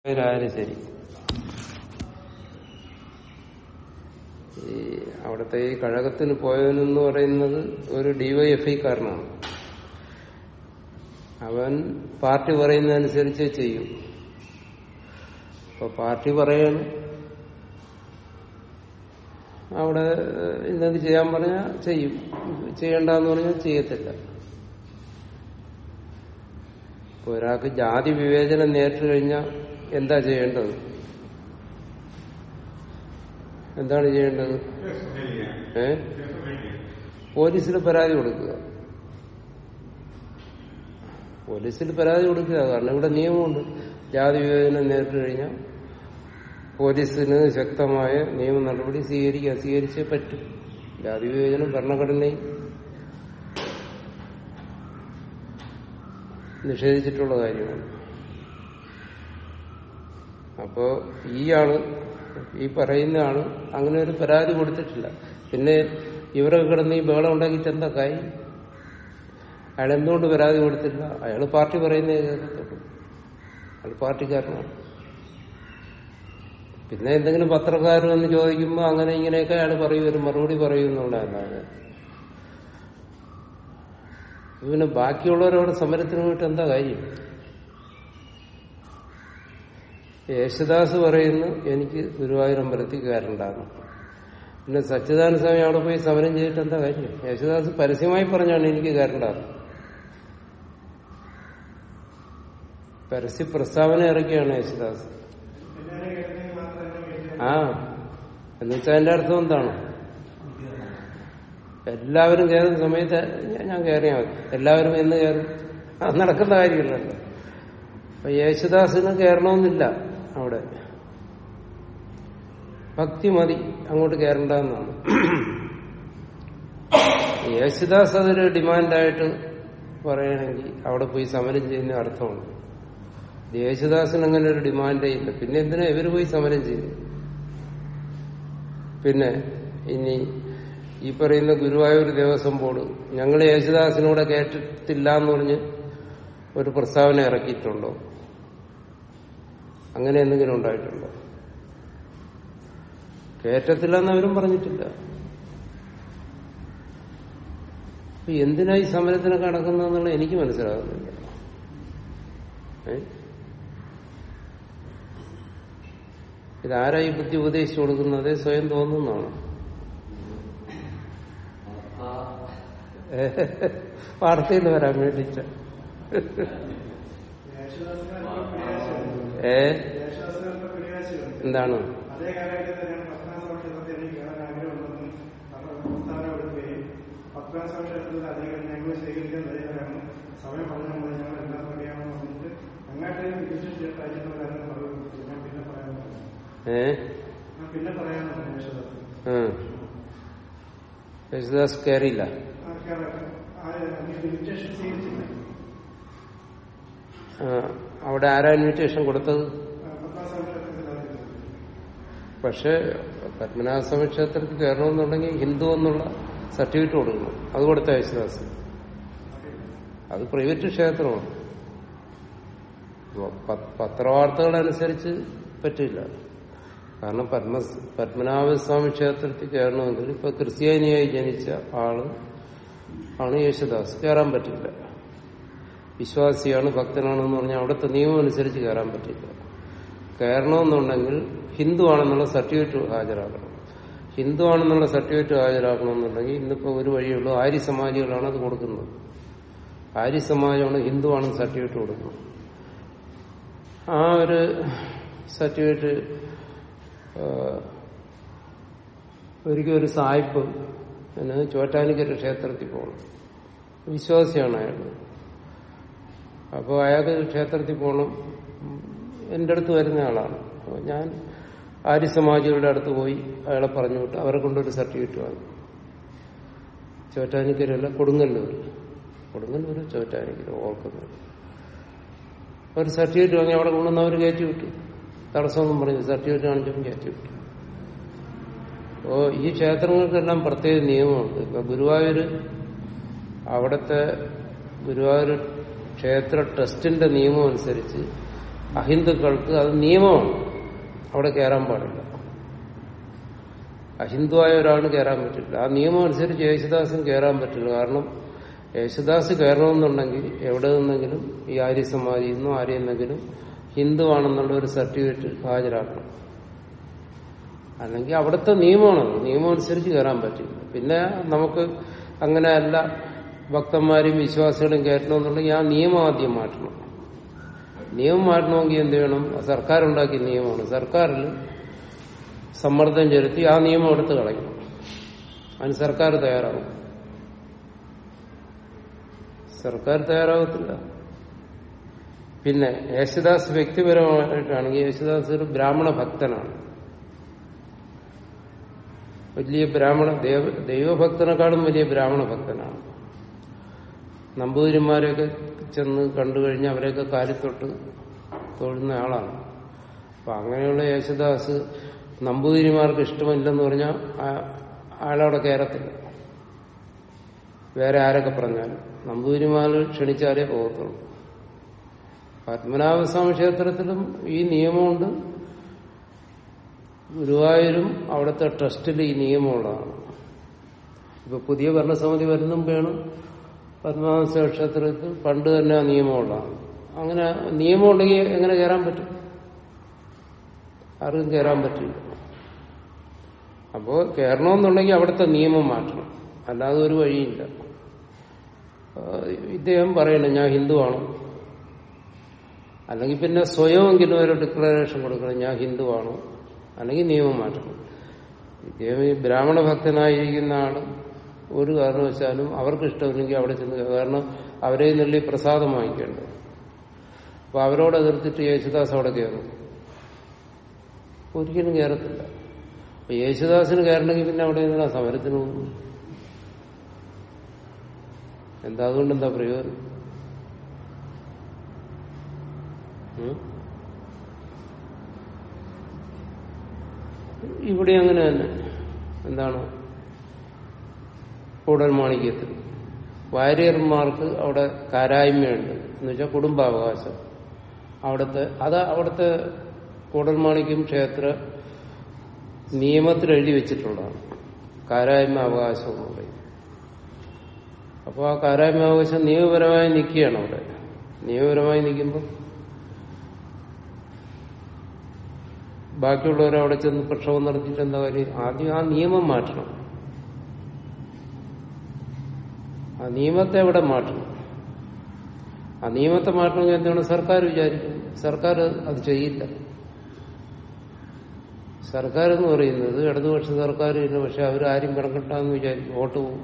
ആയാലും ശരി ഈ അവിടുത്തെ ഈ കഴകത്തിന് പോയവനെന്ന് പറയുന്നത് ഒരു ഡിവൈഎഫ്ഐ കാരനാണ് അവൻ പാർട്ടി പറയുന്നതനുസരിച്ച് ചെയ്യും അപ്പൊ പാർട്ടി പറയാണ് അവിടെ ഇന്നത് ചെയ്യാൻ പറഞ്ഞാൽ ചെയ്യും ചെയ്യണ്ടെന്ന് പറഞ്ഞാൽ ചെയ്യത്തില്ല ഇപ്പൊ ഒരാൾക്ക് ജാതി വിവേചനം നേരിട്ട് കഴിഞ്ഞാൽ എന്താ ചെയ്യേണ്ടത് എന്താണ് ചെയ്യേണ്ടത് ഏ പോലീസിൽ പരാതി കൊടുക്കുക പോലീസിൽ പരാതി കൊടുക്കുക കാരണം ഇവിടെ നിയമമുണ്ട് ജാതി വിവേചനം നേരിട്ട് കഴിഞ്ഞാൽ പോലീസിന് ശക്തമായ നിയമ നടപടി സ്വീകരിക്കുക സ്വീകരിച്ചേ പറ്റും ജാതി വിവേചനം ഭരണഘടനയും നിഷേധിച്ചിട്ടുള്ള കാര്യമാണ് അപ്പോ ഈ ആള് ഈ പറയുന്ന ആള് അങ്ങനെ ഒരു പരാതി കൊടുത്തിട്ടില്ല പിന്നെ ഇവരൊക്കെ കിടന്ന് ഈ ബഹളം ഉണ്ടാക്കിയിട്ട് എന്താ കാര്യം അയാൾ എന്തുകൊണ്ട് പരാതി കൊടുത്തില്ല അയാൾ പാർട്ടി പറയുന്നേ കേൾക്കത്തുള്ളൂ അയാൾ പാർട്ടിക്കാരനാണ് പിന്നെ എന്തെങ്കിലും പത്രക്കാർ വന്ന് ചോദിക്കുമ്പോൾ അങ്ങനെ ഇങ്ങനെയൊക്കെ അയാൾ പറയും ഒരു മറുപടി പറയുന്നുള്ളതല്ലാതെ പിന്നെ ബാക്കിയുള്ളവരോട് സമരത്തിന് പോയിട്ട് എന്താ കാര്യം യേശുദാസ് പറയുന്നു എനിക്ക് ഗുരുവായൂർ അമ്പലത്തിൽ കയറണ്ടാന്ന് പിന്നെ സച്ചിദാനന്ദ സ്വാമി അവിടെ പോയി സമരം ചെയ്തിട്ട് എന്താ കാര്യം യേശുദാസ് പരസ്യമായി പറഞ്ഞാണ് എനിക്ക് കയറണ്ടാന്ന് പരസ്യ പ്രസ്താവന ഇറക്കിയാണ് യേശുദാസ് ആ എന്നുവെച്ചാൽ അതിന്റെ അർത്ഥം എന്താണ് എല്ലാവരും കയറുന്ന സമയത്ത് ഞാൻ കയറിയാൽ മതി എല്ലാവരും എന്ന് കയറും അത് നടക്കുന്ന കാര്യമില്ലല്ലോ അപ്പൊ യേശുദാസിന് കയറണമെന്നില്ല അവിടെ ഭക്തി മതി അങ്ങോട്ട് കയറണ്ടെന്നാണ് യേശുദാസ് അതൊരു ഡിമാൻഡായിട്ട് പറയണമെങ്കിൽ അവിടെ പോയി സമരം ചെയ്യുന്ന അർത്ഥമുണ്ട് യേശുദാസിന് അങ്ങനെ ഒരു ഡിമാൻഡേ ഇല്ല പിന്നെ എന്തിനാ ഇവര് പോയി സമരം ചെയ്യുന്നു പിന്നെ ഇനി ഈ പറയുന്ന ഗുരുവായൂർ ദേവസ്വം ബോർഡ് ഞങ്ങൾ യേശുദാസിനൂടെ കേട്ടിട്ടില്ല എന്ന് പറഞ്ഞ് ഒരു പ്രസ്താവന ഇറക്കിയിട്ടുണ്ടോ അങ്ങനെ എന്തെങ്കിലും ഉണ്ടായിട്ടുണ്ടോ കേറ്റത്തില്ല എന്ന് അവരും പറഞ്ഞിട്ടില്ല അപ്പൊ എന്തിനാ ഈ സമരത്തിനൊക്കെ നടക്കുന്നതെന്നുള്ള എനിക്ക് മനസ്സിലാകുന്നില്ല ഏ ഇതാരാ ഈ ബുദ്ധി ഉപദേശിച്ചു കൊടുക്കുന്നത് സ്വയം തോന്നുന്നതാണ് വാർത്തയിൽ വരാൻ വേണ്ടിച്ച ഏ എന്താണ് അതേ കാലഘട്ടത്തിൽ ഞാൻ പത്മനാഭ ക്ഷേത്രത്തിൽ എനിക്ക് കയറാൻ ആഗ്രഹമുണ്ടെന്നും അവർ പ്രസ്താവന കൊടുക്കുകയും പത്മനാഭ ക്ഷേത്രത്തിൽ അധികം ഞങ്ങൾ സ്വീകരിക്കാൻ തയ്യാറാണ് സമയം പറഞ്ഞാൽ മതി ഞങ്ങൾ എല്ലാം പറയാമെന്ന് പറഞ്ഞിട്ട് അങ്ങോട്ട് തിരിച്ചു അയച്ചിട്ടുണ്ടായിരുന്നു പറഞ്ഞു ഞാൻ പിന്നെ പറയാമെന്ന് ഏ ഞാൻ പിന്നെ പറയാമെന്ന് പറഞ്ഞു യേശുദാസ് ആ. യേശുദാസ് കയറിയില്ല ആ കയറാൻ ഇൻവിറ്റേഷൻ സ്വീകരിച്ചില്ല ആ, അവിടെ ആരാ ഇൻവിറ്റേഷൻ കൊടുത്തത് പത്മനാഭ ക്ഷേത്രത്തിൽ ആയിരുന്നു. പക്ഷെ പത്മനാഭസ്വാമി ക്ഷേത്രത്തിൽ കയറണമെന്നുണ്ടെങ്കിൽ ഹിന്ദു എന്നുള്ള സർട്ടിഫിക്കറ്റ് കൊടുക്കണം അത് കൊടുത്ത യേശുദാസ് അത് പ്രൈവറ്റ് ക്ഷേത്രമാണ് അപ്പൊ പ- പത്രവാർത്തകളനുസരിച്ച് പറ്റില്ല കാരണം പത്മ പത്മനാഭസ്വാമി ക്ഷേത്രത്തിൽ കയറണമെങ്കിൽ ഇപ്പൊ ക്രിസ്ത്യാനിയായി ജനിച്ച ആള് ആണ് യേശുദാസ് കയറാൻ പറ്റില്ല വിശ്വാസിയാണ് ഭക്തനാണെന്ന് പറഞ്ഞാൽ അവിടുത്തെ നിയമം അനുസരിച്ച് കയറാൻ പറ്റില്ല കയറണമെന്നുണ്ടെങ്കിൽ ഹിന്ദു ആണെന്നുള്ള സർട്ടിഫിക്കറ്റ് ഹാജരാക്കണം ഹിന്ദു ആണെന്നുള്ള സർട്ടിഫിക്കറ്റ് ഹാജരാക്കണമെന്നുണ്ടെങ്കിൽ ഇന്നിപ്പോ ഒരു വഴിയുള്ളൂ ആര്യ സമാജികളാണ് അത് കൊടുക്കുന്നത് ആര്യ സമാജമാണ് ഹിന്ദു ആണെന്ന് സർട്ടിഫിക്കറ്റ് കൊടുക്കുന്നത് ആ ഒരു സർട്ടിഫിക്കറ്റ് ഒരിക്കൽ ഒരു സായിപ്പ് പിന്നെ ചോറ്റാനിക്കര ക്ഷേത്രത്തിൽ പോകണം വിശ്വാസിയാണ് അയാൾ അപ്പോൾ അയാൾക്ക് ക്ഷേത്രത്തിൽ പോകണം ഉം, എൻ്റെ അടുത്ത് വരുന്ന ആളാണ് അപ്പോൾ ഞാൻ ആര്യസമാജികളുടെ അടുത്ത് പോയി അയാളെ പറഞ്ഞു വിട്ട് അവരെ കൊണ്ടൊരു സർട്ടിഫിക്കറ്റ് വാങ്ങി ചോറ്റാനിക്കരല്ല കൊടുങ്ങല്ലൂർ കൊടുങ്ങല്ലൂർ ചോറ്റാനിക്കര ഓർക്കുന്നത് ഒരു സർട്ടിഫിക്കറ്റ് വാങ്ങി അവിടെ കൊണ്ടുവന്ന് അവർ കയറ്റി വിട്ടു തടസ്സമൊന്നും പറഞ്ഞു സർട്ടിഫിക്കറ്റ് കാണിച്ചപ്പോൾ കയറ്റി വിട്ടു ഓ ഈ ക്ഷേത്രങ്ങൾക്കെല്ലാം പ്രത്യേക നിയമമുണ്ട് ഇപ്പൊ ഗുരുവായൂര് അവിടുത്തെ ഗുരുവായൂർ ക്ഷേത്ര ട്രസ്റ്റിന്റെ നിയമം അനുസരിച്ച് അഹിന്ദുക്കൾക്ക് അത് നിയമമാണ് അവിടെ കയറാൻ പാടില്ല അഹിന്ദുവായ ഒരാളിന് കയറാൻ പറ്റില്ല ആ നിയമം അനുസരിച്ച് യേശുദാസിന് കയറാൻ പറ്റില്ല കാരണം യേശുദാസ് കയറണമെന്നുണ്ടെങ്കിൽ എവിടെ നിന്നെങ്കിലും ഈ ആര്യ സമാജിയിൽ നിന്നോ ആരെയെന്നെങ്കിലും ഹിന്ദു ആണെന്നുള്ള ഒരു സർട്ടിഫിക്കറ്റ് ഹാജരാക്കണം അല്ലെങ്കിൽ അവിടുത്തെ നിയമമാണ് നിയമം അനുസരിച്ച് കയറാൻ പറ്റില്ല പിന്നെ നമുക്ക് അങ്ങനെയല്ല ഭക്തന്മാരും വിശ്വാസികളും കയറ്റണമെന്നുണ്ടെങ്കിൽ ആ നിയമം ആദ്യം മാറ്റണം നിയമം മാറ്റണമെങ്കിൽ എന്ത് വേണം സർക്കാർ ഉണ്ടാക്കിയ നിയമമാണ് സർക്കാരിൽ സമ്മർദ്ദം ചെലുത്തി ആ നിയമം എടുത്ത് കളയണം അതിന് സർക്കാർ തയ്യാറാവും സർക്കാർ തയ്യാറാവത്തില്ല പിന്നെ യേശുദാസ് വ്യക്തിപരമായിട്ടാണെങ്കിൽ യേശുദാസ് ഒരു ബ്രാഹ്മണ ഭക്തനാണ് വലിയ ബ്രാഹ്മണ ദൈവ ദൈവഭക്തനെക്കാളും വലിയ ബ്രാഹ്മണ ഭക്തനാണ് നമ്പൂതിരിമാരെയൊക്കെ ചെന്ന് കണ്ടു കഴിഞ്ഞാൽ അവരെയൊക്കെ കാലിത്തൊട്ട് തൊഴുന്ന ആളാണ് അപ്പൊ അങ്ങനെയുള്ള യേശുദാസ് നമ്പൂതിരിമാർക്ക് ഇഷ്ടമില്ലെന്ന് പറഞ്ഞാൽ അയാളവിടെ കയറത്തില്ല വേറെ ആരൊക്കെ പറഞ്ഞാലും നമ്പൂതിരിമാർ ക്ഷണിച്ചാലേ പോകത്തുള്ളൂ പത്മനാഭസ്വാമി ക്ഷേത്രത്തിലും ഈ നിയമമുണ്ട് ഗുരുവായൂരും അവിടുത്തെ ട്രസ്റ്റിൽ ഈ നിയമമുള്ളതാണ് ഇപ്പൊ പുതിയ ഭരണസമിതി വരുന്നും വേണം പത്മനാഭസ്വാമി ക്ഷേത്രത്തിൽ പണ്ട് തന്നെ ആ നിയമമുള്ളതാണ് അങ്ങനെ നിയമം ഉണ്ടെങ്കിൽ എങ്ങനെ കയറാൻ പറ്റും ആർക്കും കയറാൻ പറ്റില്ല അപ്പോ കയറണമെന്നുണ്ടെങ്കിൽ അവിടുത്തെ നിയമം മാറ്റണം അല്ലാതെ ഒരു വഴിയില്ല ഇദ്ദേഹം പറയണം ഞാൻ ഹിന്ദുവാണ് അല്ലെങ്കിൽ പിന്നെ സ്വയമെങ്കിലും ഒരു ഡിക്ലറേഷൻ കൊടുക്കണം ഞാൻ ഹിന്ദുവാണ് അല്ലെങ്കിൽ നിയമം മാറ്റണം ഇദ്ദേഹം ഈ ബ്രാഹ്മണ ഭക്തനായിരിക്കുന്ന ആള് ഒരു കാരണവശാലും അവർക്ക് ഇഷ്ടമില്ലെങ്കിൽ അവിടെ ചെന്ന് കാരണം അവരെ നെല്ലി പ്രസാദം വാങ്ങിക്കേണ്ടത് അപ്പൊ അവരോട് എതിർത്തിട്ട് യേശുദാസ് അവിടെ കയറും ഒരിക്കലും കയറത്തില്ല അപ്പൊ യേശുദാസിന് കയറണമെങ്കിൽ പിന്നെ അവിടെ എന്തിനാ സമരത്തിന് പോകുന്നു എന്താ അതുകൊണ്ട് എന്താ പ്രയോജനം ഉം? ഇവിടെ അങ്ങനെ തന്നെ എന്താണ് കൂടൽമാണിക്യത്തിൽ വാര്യർമാർക്ക് അവിടെ കാരായ്മയുണ്ട് എന്ന് വെച്ചാൽ കുടുംബാവകാശം അവിടുത്തെ അത് അവിടുത്തെ കൂടൽമാണിക്യം ക്ഷേത്ര നിയമത്തിൽ എഴുതി വെച്ചിട്ടുള്ളതാണ് കാരായ്മ അവകാശം എന്ന് പറയും അപ്പോൾ ആ കാരായ്മ അവകാശം നിയമപരമായി നിൽക്കുകയാണ് അവിടെ നിയമപരമായി നിൽക്കുമ്പോൾ ബാക്കിയുള്ളവർ അവിടെ ചെന്ന് പ്രക്ഷോഭം നടത്തിയിട്ട് എന്താ കാര്യം ആദ്യം ആ നിയമം മാറ്റണം ആ നിയമത്തെ അവിടെ മാറ്റണം ആ നിയമത്തെ മാറ്റണമെങ്കിൽ എന്താണ് സർക്കാർ വിചാരിക്കും സർക്കാർ അത് ചെയ്യില്ല സർക്കാർ എന്ന് പറയുന്നത് ഇടതുപക്ഷ സർക്കാർ ഇല്ല പക്ഷെ അവരാരും കിടക്കണ്ടെന്ന് വിചാരിക്കും വോട്ട് പോകും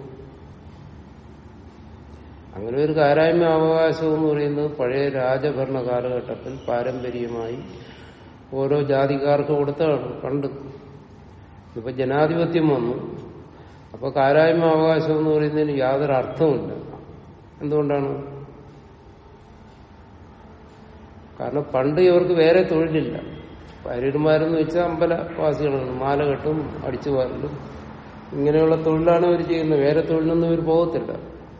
അങ്ങനെ ഒരു കാരായ്മ അവകാശം എന്ന് പറയുന്നത് പഴയ രാജഭരണ കാലഘട്ടത്തിൽ പാരമ്പര്യമായി ഓരോ ജാതിക്കാർക്ക് കൊടുത്താണ് പണ്ട് ഇപ്പൊ ജനാധിപത്യം വന്നു അപ്പൊ കാരായ്മ അവകാശം എന്ന് പറയുന്നതിന് യാതൊരു അർത്ഥവുമില്ല എന്തുകൊണ്ടാണ് കാരണം പണ്ട് ഇവർക്ക് വേറെ തൊഴിലില്ല പര്യന്മാരെന്ന് വെച്ചാൽ അമ്പലവാസികളാണ് മാല കെട്ടും അടിച്ചു പാരലും ഇങ്ങനെയുള്ള തൊഴിലാണ് ഇവർ ചെയ്യുന്നത് വേറെ തൊഴിലൊന്നും ഇവർ പോകത്തില്ല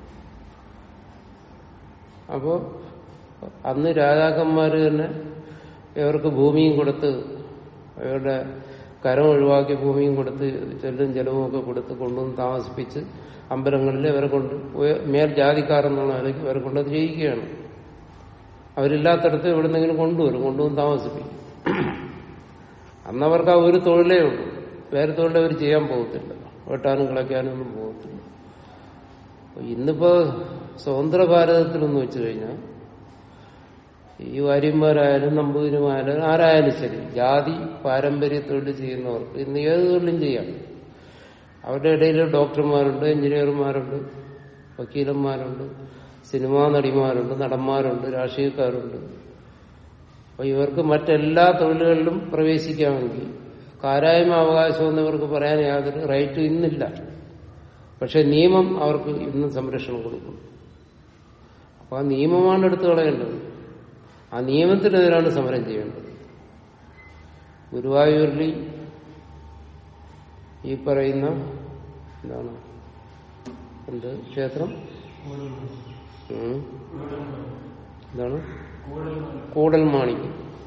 അപ്പോ അന്ന് രാജാക്കന്മാര് തന്നെ ഇവർക്ക് ഭൂമിയും കൊടുത്ത് ഇവരുടെ കരം ഒഴിവാക്കി ഭൂമിയും കൊടുത്ത് ചെല്ലും ജലവും ഒക്കെ കൊടുത്ത് കൊണ്ടുവന്ന് താമസിപ്പിച്ച് അമ്പലങ്ങളിൽ ഇവരെ കൊണ്ട് ഉയ- മേൽ ജാതിക്കാരെന്നുള്ള നിലയ്ക്ക് ഇവരെ കൊണ്ട് അത് ചെയ്യിക്കുകയാണ് അവരില്ലാത്തടത്ത് എവിടെന്നെങ്കിലും കൊണ്ടുവരും കൊണ്ടുവന്ന് താമസിപ്പിക്കും അന്നവർക്ക് ആ ഒരു തൊഴിലേ ഉള്ളൂ വേറെ തൊഴിൽ അവർ ചെയ്യാൻ പോകത്തില്ല വെട്ടാനും കിളയ്ക്കാനും ഒന്നും പോകത്തില്ല അപ്പൊ ഇന്നിപ്പോ സ്വതന്ത്ര ഭാരതത്തിലെന്ന് വെച്ചു കഴിഞ്ഞാൽ ഈ വാര്യന്മാരായാലും നമ്പൂതിരിമാരായാലും ആരായാലും ശരി ജാതി പാരമ്പര്യ തൊഴിൽ ചെയ്യുന്നവർക്ക് ഇന്ന് ഏത് തൊഴിലും ചെയ്യാം അവരുടെ ഇടയിൽ ഡോക്ടർമാരുണ്ട് എഞ്ചിനീയർമാരുണ്ട് വക്കീലന്മാരുണ്ട് സിനിമാ നടിമാരുണ്ട് നടന്മാരുണ്ട് രാഷ്ട്രീയക്കാരുണ്ട് അപ്പൊ ഇവർക്ക് മറ്റെല്ലാ തൊഴിലുകളിലും പ്രവേശിക്കാമെങ്കിൽ കാരായ്മ അവകാശമെന്ന് ഇവർക്ക് പറയാൻ യാതൊരു റൈറ്റും ഇന്നില്ല പക്ഷെ നിയമം അവർക്ക് ഇന്നും സംരക്ഷണം കൊടുക്കും അപ്പൊ ആ നിയമമാണ് എടുത്തു കളയേണ്ടത് ആ നിയമത്തിനെതിരാണ് സമരം ചെയ്യേണ്ടത് ഗുരുവായൂരിൽ ഈ പറയുന്ന എന്താണ് എന്ത് ക്ഷേത്രം ഉം. എന്താണ് കൂടൽ മാണിക്യം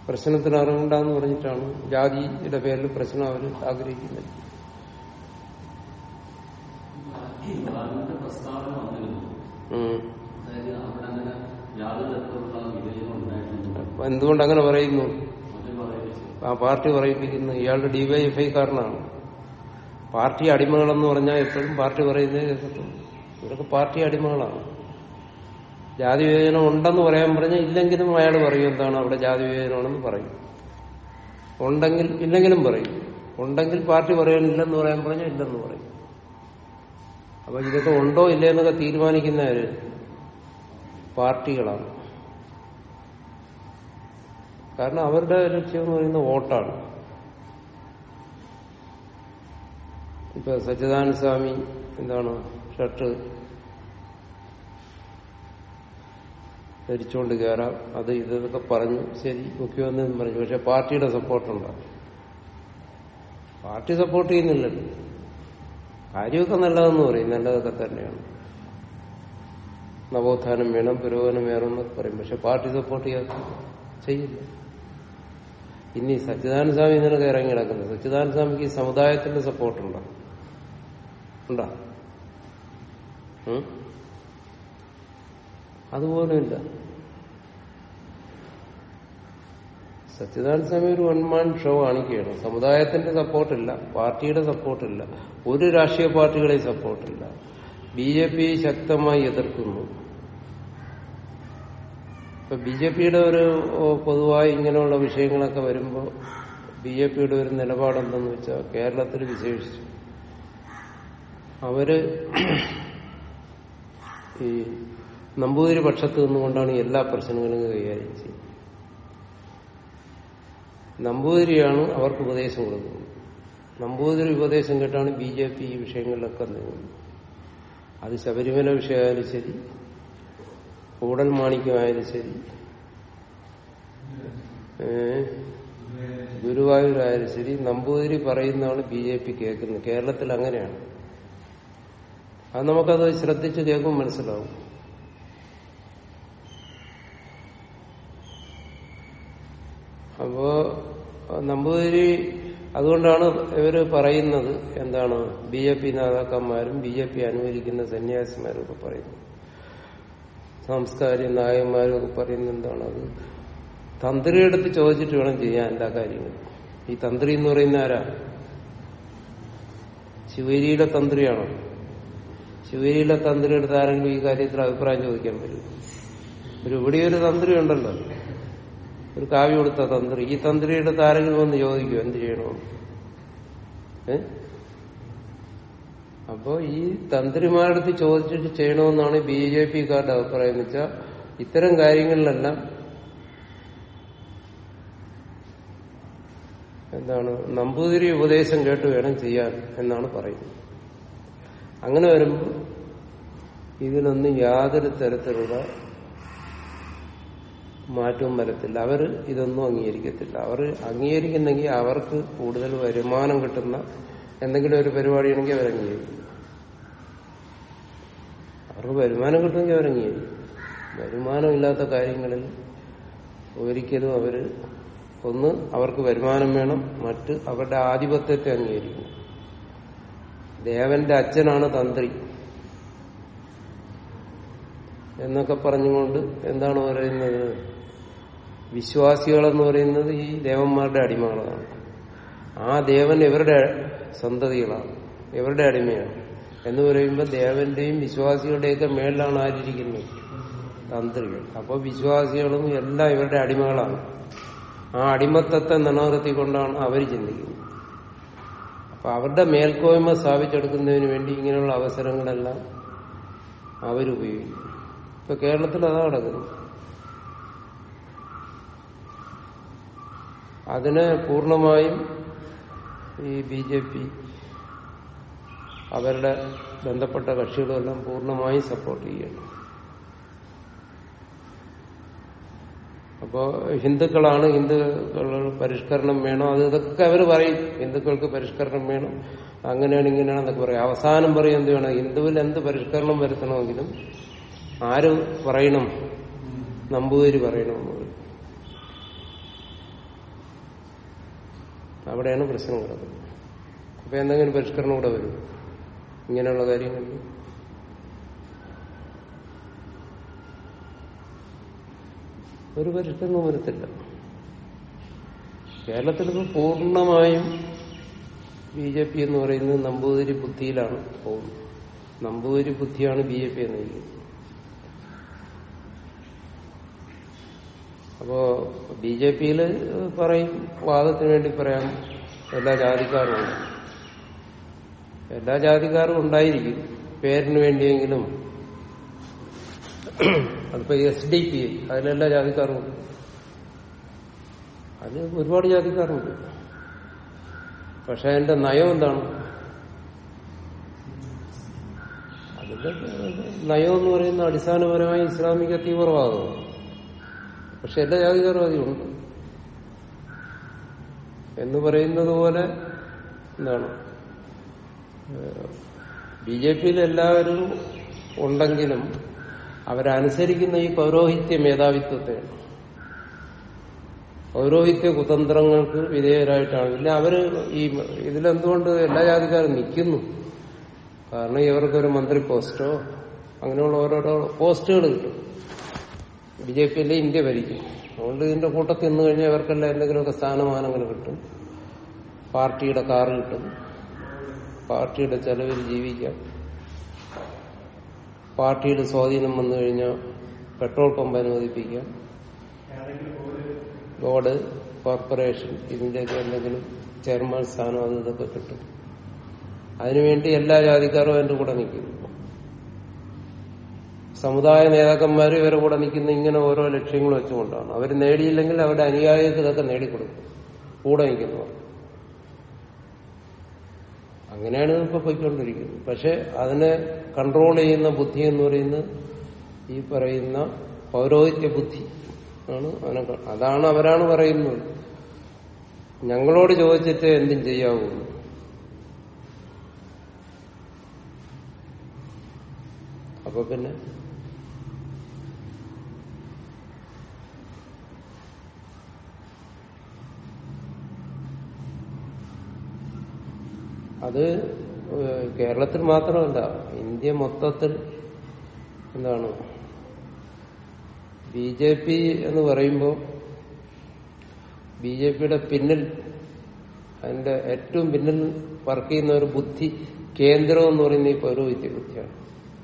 പ്രശ്നത്തിന് അറിവുണ്ടാന്ന് പറഞ്ഞിട്ടാണ് ജാതിയുടെ പേരിൽ പ്രശ്നം അവർ ആഗ്രഹിക്കുന്നത് ഈ ഗവൺമെന്റ് പ്രസ്താവന വന്നിരുന്നു ഉം. അതായത് അവിടെ അങ്ങനെ യാതൊരു തരത്തിലുള്ള വിവേചനം ഉണ്ടായിട്ടുണ്ട് അപ്പൊ എന്തുകൊണ്ട് അങ്ങനെ പറയുന്നു മറ്റു പറയുന്നത് ആ പാർട്ടി പറയിപ്പിക്കുന്നു ഇയാളുടെ ഡിവൈഎഫ്ഐ കാരനാണ് പാർട്ടി അടിമകളെന്ന് പറഞ്ഞാൽ എപ്പോഴും പാർട്ടി പറയുന്നേ കേൾക്കത്തുള്ളൂ ഇവരൊക്കെ പാർട്ടി അടിമകളാണ് ജാതി വിവേചനം ഉണ്ടെന്ന് പറയാൻ പറഞ്ഞാൽ ഇല്ലെങ്കിലും അയാൾ പറയും എന്താണ് അവിടെ ജാതി വിവേചനമാണെന്ന് പറയും ഉണ്ടെങ്കിൽ ഇല്ലെങ്കിലും പറയും ഉണ്ടെങ്കിൽ പാർട്ടി പറയുന്നില്ലെന്ന് പറയാൻ പറഞ്ഞാൽ ഇല്ലെന്ന് പറയും അപ്പൊ ഇതൊക്കെ ഉണ്ടോ ഇല്ലേ എന്നൊക്കെ തീരുമാനിക്കുന്നവര് പാർട്ടികളാണ് കാരണം അവരുടെ ലക്ഷ്യം എന്ന് പറയുന്നത് വോട്ടാണ് ഇപ്പൊ സച്ചിദാനന്ദ സ്വാമി എന്താണ് ഷർട്ട് ധരിച്ചുകൊണ്ട് കയറാം അത് ഇതൊക്കെ പറഞ്ഞു ശരി മുഖ്യമന്ത്രി എന്ന് പറഞ്ഞു പക്ഷെ പാർട്ടിയുടെ സപ്പോർട്ടുണ്ടാവും പാർട്ടി സപ്പോർട്ട് ചെയ്യുന്നില്ലല്ലോ കാര്യമൊക്കെ നല്ലതെന്ന് പറയും നല്ലതൊക്കെ തന്നെയാണ് നവോത്ഥാനം വേണം പുരോഗമനം വേണമെന്നൊക്കെ പറയും പക്ഷെ പാർട്ടി സപ്പോർട്ട് ചെയ്യാത്ത ചെയ്യില്ല ഇനി സച്ചിദാനന്ദ സ്വാമി നിനക്ക് ഇറങ്ങി കിടക്കുന്നത് സച്ചിദാനന്ദ സ്വാമിക്ക് ഈ സമുദായത്തിന്റെ സപ്പോർട്ടുണ്ടോ ഉണ്ടോ ഉം? അതുപോലും ഇല്ല സച്ചിദാനന്ദ സ്വാമി ഒരു വൺമാൻ ഷോ കാണിക്കുകയാണ് സമുദായത്തിന്റെ സപ്പോർട്ടില്ല പാർട്ടിയുടെ സപ്പോർട്ടില്ല ഒരു രാഷ്ട്രീയ പാർട്ടികളെയും സപ്പോർട്ടില്ല ബി ജെ പി ശക്തമായി എതിർക്കുന്നു ഇപ്പൊ ബി ജെ പിയുടെ ഒരു ഓ, പൊതുവായി ഇങ്ങനെയുള്ള വിഷയങ്ങളൊക്കെ വരുമ്പോൾ ബി ജെ പിയുടെ ഒരു നിലപാടെന്തെന്ന് വെച്ചാൽ കേരളത്തിൽ വിശേഷിച്ചു അവര് ഈ നമ്പൂതിരി പക്ഷത്ത് നിന്നുകൊണ്ടാണ് ഈ എല്ലാ പ്രശ്നങ്ങളും കൈകാര്യം ചെയ്യുന്നത് നമ്പൂതിരിയാണ് അവർക്ക് ഉപദേശം കൊടുക്കുന്നത് നമ്പൂതിരി ഉപദേശം കേട്ടാണ് ബി ജെ പി ഈ വിഷയങ്ങളിലൊക്കെ നീങ്ങുന്നത് അത് ശബരിമല വിഷയമായാലും ശരി കൂടൽ മാണിക്യമായാലും ശരി ഏ, ഗുരുവായൂരായാലും ശരി നമ്പൂതിരി പറയുന്നതാണ് ബി ജെ പി കേൾക്കുന്നത് കേരളത്തിൽ അങ്ങനെയാണ് അത് നമുക്കത് ശ്രദ്ധിച്ച് കേൾക്കുമ്പോൾ മനസ്സിലാവും അപ്പോ നമ്പൂതിരി അതുകൊണ്ടാണ് ഇവര് പറയുന്നത് എന്താണ് ബി ജെ പി നേതാക്കന്മാരും ബി ജെ പി അനുകൂലിക്കുന്ന സന്യാസിമാരും ഒക്കെ പറയുന്നത് സാംസ്കാരിക നായകന്മാരും ഒക്കെ പറയുന്നത് എന്താണ് അത് തന്ത്രിയെടുത്ത് ചോദിച്ചിട്ട് വേണം ചെയ്യാൻ എല്ലാ കാര്യങ്ങളും ഈ തന്ത്രി എന്ന് പറയുന്ന ആരാ ശിവരിയിലെ തന്ത്രിയാണോ ശിവരിയിലെ തന്ത്രി എടുത്ത് ആരെങ്കിലും ഈ കാര്യത്തിൽ അഭിപ്രായം ചോദിക്കാൻ പറ്റും ഒരു ഇവിടെ ഒരു തന്ത്രി ഉണ്ടല്ലോ ഒരു കാവ്യം കൊടുത്ത തന്ത്രി ഈ തന്ത്രിയുടെ ആരെങ്കിലും വന്ന് ചോദിക്കും എന്ത് ചെയ്യണമെന്ന് ഏ അപ്പോ ഈ തന്ത്രിമാരടുത്ത് ചോദിച്ചിട്ട് ചെയ്യണമെന്നാണ് ബി ജെ പിക്കാരുടെ അഭിപ്രായം എന്ന് വെച്ചാൽ ഇത്തരം കാര്യങ്ങളിലെല്ലാം എന്താണ് നമ്പൂതിരി ഉപദേശം കേട്ട് വേണം ചെയ്യാൻ എന്നാണ് പറയുന്നത് അങ്ങനെ വരുമ്പോൾ ഇതിനൊന്നും യാതൊരു തരത്തിലുള്ള മാറ്റവും വരത്തില്ല അവർ ഇതൊന്നും അംഗീകരിക്കത്തില്ല അവർ അംഗീകരിക്കുന്നെങ്കിൽ അവർക്ക് കൂടുതൽ വരുമാനം കിട്ടുന്ന എന്തെങ്കിലും ഒരു പരിപാടിയാണെങ്കിൽ അവർ അംഗീകരിക്കും അവർക്ക് വരുമാനം കിട്ടുമെങ്കിൽ അവർ അംഗീകരിക്കും വരുമാനമില്ലാത്ത കാര്യങ്ങളിൽ ഒരിക്കലും അവര് ഒന്ന് അവർക്ക് വരുമാനം വേണം മറ്റ് അവരുടെ ആധിപത്യത്തെ അംഗീകരിക്കും ദേവന്റെ അച്ഛനാണ് തന്ത്രി എന്നൊക്കെ പറഞ്ഞുകൊണ്ട് എന്താണ് പറയുന്നത് വിശ്വാസികളെന്ന് പറയുന്നത് ഈ ദേവന്മാരുടെ അടിമകളാണ് ആ ദേവൻ ഇവരുടെ സന്തതികളാണ് ഇവരുടെ അടിമയാണ് എന്ന് പറയുമ്പോൾ ദേവന്റെയും വിശ്വാസികളുടെയൊക്കെ മേളിലാണ് ആരിയിരിക്കുന്നത് തന്ത്രികൾ അപ്പോൾ വിശ്വാസികളും എല്ലാം ഇവരുടെ അടിമകളാണ് ആ അടിമത്തത്തെ നിലനിർത്തിക്കൊണ്ടാണ് അവർ ചിന്തിക്കുന്നത് അപ്പൊ അവരുടെ മേൽക്കോയ്മ സ്ഥാപിച്ചെടുക്കുന്നതിന് വേണ്ടി ഇങ്ങനെയുള്ള അവസരങ്ങളെല്ലാം അവരുപയോഗിക്കും ഇപ്പൊ കേരളത്തിൽ അതാ നടക്കുന്നത് അതിനെ പൂർണ്ണമായും ഈ ബി ജെ പി അവരുടെ ബന്ധപ്പെട്ട കക്ഷികളെല്ലാം പൂർണ്ണമായും സപ്പോർട്ട് ചെയ്യണം അപ്പോ ഹിന്ദുക്കളാണ് ഹിന്ദുക്കൾ പരിഷ്കരണം വേണം അത് ഇതൊക്കെ അവർ പറയും ഹിന്ദുക്കൾക്ക് പരിഷ്കരണം വേണം അങ്ങനെയാണ് ഇങ്ങനെയാണ് എന്നൊക്കെ പറയും അവസാനം പറയും എന്ത് വേണം ഹിന്ദുവിൽ എന്ത് പരിഷ്കരണം വരുത്തണമെങ്കിലും ആര് പറയണം നമ്പൂതിരി പറയണമെന്ന് പറയും അവിടെയാണ് പ്രശ്നം കിടക്കുന്നത് അപ്പൊ എന്തെങ്കിലും പരിഷ്കരണം കൂടെ വരും ഇങ്ങനെയുള്ള കാര്യങ്ങളിൽ ഒരു പരിഷ്കരണവും വരത്തില്ല കേരളത്തിലിപ്പോൾ പൂർണ്ണമായും ബി ജെ പി എന്ന് പറയുന്നത് നമ്പൂതിരി ബുദ്ധിയിലാണ് പോകുന്നത് നമ്പൂതിരി ബുദ്ധിയാണ് ബി ജെ പി നയിക്കുന്നത് അപ്പോ ബി ജെ പിയിൽ പറയും വാദത്തിന് വേണ്ടി പറയാം എല്ലാ ജാതിക്കാരും ഉണ്ട് എല്ലാ ജാതിക്കാരും ഉണ്ടായിരിക്കും പേരിന് വേണ്ടിയെങ്കിലും അതിപ്പോ എസ് ഡി പി അതിലെല്ലാ ജാതിക്കാരും ഉണ്ട് അതിൽ ഒരുപാട് ജാതിക്കാരുണ്ട് പക്ഷെ അതിന്റെ നയം എന്താണ് അതിന്റെ നയം എന്ന് പറയുന്ന അടിസ്ഥാനപരമായി ഇസ്ലാമിക തീവ്രവാദമാണ് പക്ഷെ എല്ലാ ജാതിക്കാരും അതിലുണ്ട് എന്ന് പറയുന്നത് പോലെ എന്താണ് ബി ജെ പിയിൽ എല്ലാവരും ഉണ്ടെങ്കിലും അവരനുസരിക്കുന്ന ഈ പൗരോഹിത്യ മേധാവിത്വത്തെയാണ് പൗരോഹിത്യ കുതന്ത്രങ്ങൾക്ക് വിധേയരായിട്ടാണ് പിന്നെ അവര് ഈ ഇതിലെന്തുകൊണ്ട് എല്ലാ ജാതിക്കാരും നിൽക്കുന്നു കാരണം ഇവർക്കൊരു മന്ത്രി പോസ്റ്റോ അങ്ങനെയുള്ള ഓരോരോ പോസ്റ്റുകൾ കിട്ടും ബി ജെ പിയിലെ ഇന്ത്യ ഭരിക്കും അതുകൊണ്ട് ഇതിന്റെ കൂട്ടത്തിൽ നിന്ന് കഴിഞ്ഞാൽ ഇവർക്കെല്ലാം എന്തെങ്കിലുമൊക്കെ സ്ഥാനമാനങ്ങൾ കിട്ടും പാർട്ടിയുടെ കാറ് കിട്ടും പാർട്ടിയുടെ ചെലവിൽ ജീവിക്കാം പാർട്ടിയുടെ സ്വാധീനം വന്നു കഴിഞ്ഞാൽ പെട്രോൾ പമ്പ് അനുവദിപ്പിക്കാം ഏതെങ്കിലും ഒരു ബോർഡ് കോർപ്പറേഷൻ ഇതിന്റെയൊക്കെ എന്തെങ്കിലും ചെയർമാൻ സ്ഥാനം അത് ഇതൊക്കെ കിട്ടും അതിനുവേണ്ടി എല്ലാ ജാതിക്കാരും അതിന്റെ കൂടെ നിൽക്കുന്നു സമുദായ നേതാക്കന്മാർ ഇവരെ കൂടെ നിൽക്കുന്ന ഇങ്ങനെ ഓരോ ലക്ഷ്യങ്ങൾ വെച്ചുകൊണ്ടാണ് അവർ നേടിയില്ലെങ്കിൽ അവരുടെ അനുയായികൾക്ക് ഇതൊക്കെ നേടിക്കൊടുക്കും കൂടെ നിൽക്കുന്നവർ അങ്ങനെയാണ് ഇപ്പൊ പോയിക്കൊണ്ടിരിക്കുന്നത് പക്ഷെ അതിനെ കൺട്രോൾ ചെയ്യുന്ന ബുദ്ധി എന്ന് പറയുന്നത് ഈ പറയുന്ന പൗരോഹിത്യ ബുദ്ധി ആണ് അതിനെ ക- അതാണ് അവരാണ് പറയുന്നത് ഞങ്ങളോട് ചോദിച്ചിട്ട് എന്തും ചെയ്യാവൂ അപ്പൊ പിന്നെ അത് ഏഹ്, കേരളത്തിൽ മാത്രമല്ല ഇന്ത്യ മൊത്തത്തിൽ എന്താണ് ബി ജെ പി എന്ന് പറയുമ്പോൾ ബി ജെ പിയുടെ പിന്നിൽ അതിന്റെ ഏറ്റവും പിന്നിൽ വർക്ക് ചെയ്യുന്ന ഒരു ബുദ്ധി കേന്ദ്രം എന്ന് പറയുന്ന ഈ പൗരോഹിത്യ ബുദ്ധിയാണ്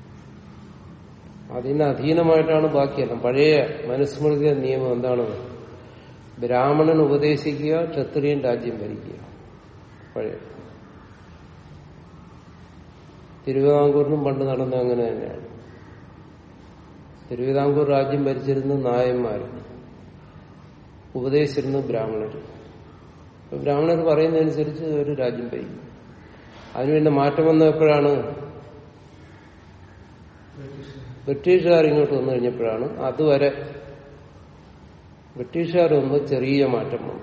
അതിന് അധീനമായിട്ടാണ് ബാക്കിയെല്ലാം പഴയ മനുസ്മൃതി നിയമം എന്താണ് ബ്രാഹ്മണൻ ഉപദേശിക്കുക ക്ഷത്രിയൻ രാജ്യം ഭരിക്കുക പഴയ തിരുവിതാംകൂറിനും പണ്ട് നടന്ന അങ്ങനെ തന്നെയാണ് തിരുവിതാംകൂർ രാജ്യം ഭരിച്ചിരുന്ന നായന്മാർ ഉപദേശിച്ചിരുന്ന ബ്രാഹ്മണർ അപ്പൊ ബ്രാഹ്മണർ പറയുന്നതനുസരിച്ച് ഒരു രാജ്യം ഭരിക്കും അതിന് പിന്നെ മാറ്റം വന്ന എപ്പോഴാണ് ബ്രിട്ടീഷുകാർ ഇങ്ങോട്ട് വന്നു കഴിഞ്ഞപ്പോഴാണ് അതുവരെ ബ്രിട്ടീഷുകാർ വന്ന് ചെറിയ മാറ്റം വന്നു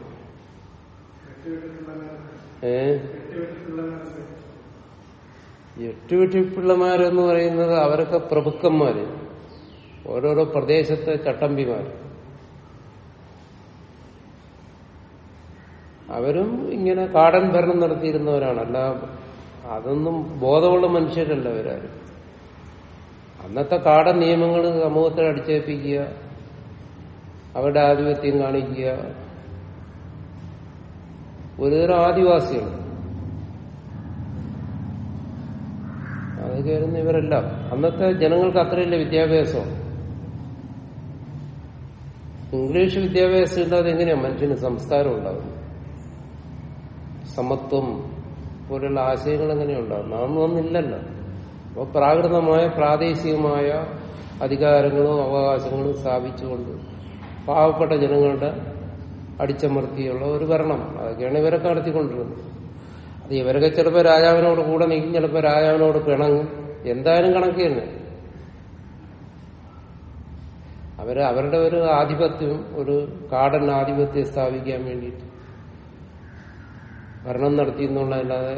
ഏ എട്ടുവെട്ടിപ്പിള്ളമാരെന്ന് പറയുന്നത് അവരൊക്കെ പ്രഭുക്കന്മാര് ഓരോരോ പ്രദേശത്തെ ചട്ടമ്പിമാര് അവരും ഇങ്ങനെ കാടൻ ഭരണം നടത്തിയിരുന്നവരാണ് അല്ല അതൊന്നും ബോധമുള്ള മനുഷ്യരല്ല അവരാരും അന്നത്തെ കാടൻ നിയമങ്ങൾ സമൂഹത്തിൽ അടിച്ചേൽപ്പിക്കുക അവരുടെ ആധിപത്യം കാണിക്കുക ഒരുതരം ആദിവാസികൾ അത് കയറുന്ന ഇവരെല്ലാം അന്നത്തെ ജനങ്ങൾക്ക് അത്രയില്ല വിദ്യാഭ്യാസം ഇംഗ്ലീഷ് വിദ്യാഭ്യാസം ഇല്ലാതെ എങ്ങനെയാ മനുഷ്യന് സംസ്കാരം ഉണ്ടാകുന്നത് സമത്വം പോലുള്ള ആശയങ്ങൾ എങ്ങനെയാ ഉണ്ടാകുന്നത് അതൊന്നും ഒന്നില്ലല്ലോ അപ്പോൾ പ്രാകൃതമായ പ്രാദേശികമായ അധികാരങ്ങളും അവകാശങ്ങളും സ്ഥാപിച്ചുകൊണ്ട് പാവപ്പെട്ട ജനങ്ങളുടെ അടിച്ചമർത്തിയുള്ള ഒരു ഭരണം അതൊക്കെയാണ് ഇവരൊക്കെ നടത്തിക്കൊണ്ടിരുന്നത് അത് ഇവരൊക്കെ ചിലപ്പോൾ രാജാവിനോട് കൂടെ നിൽക്കും ചിലപ്പോൾ രാജാവിനോട് പിണങ്ങും എന്തായാലും കണക്ക് തന്നെ അവര് അവരുടെ ഒരു ആധിപത്യം ഒരു കാടൻ ആധിപത്യം സ്ഥാപിക്കാൻ വേണ്ടിയിട്ട് ഭരണം നടത്തി എന്നുള്ളതല്ലാതെ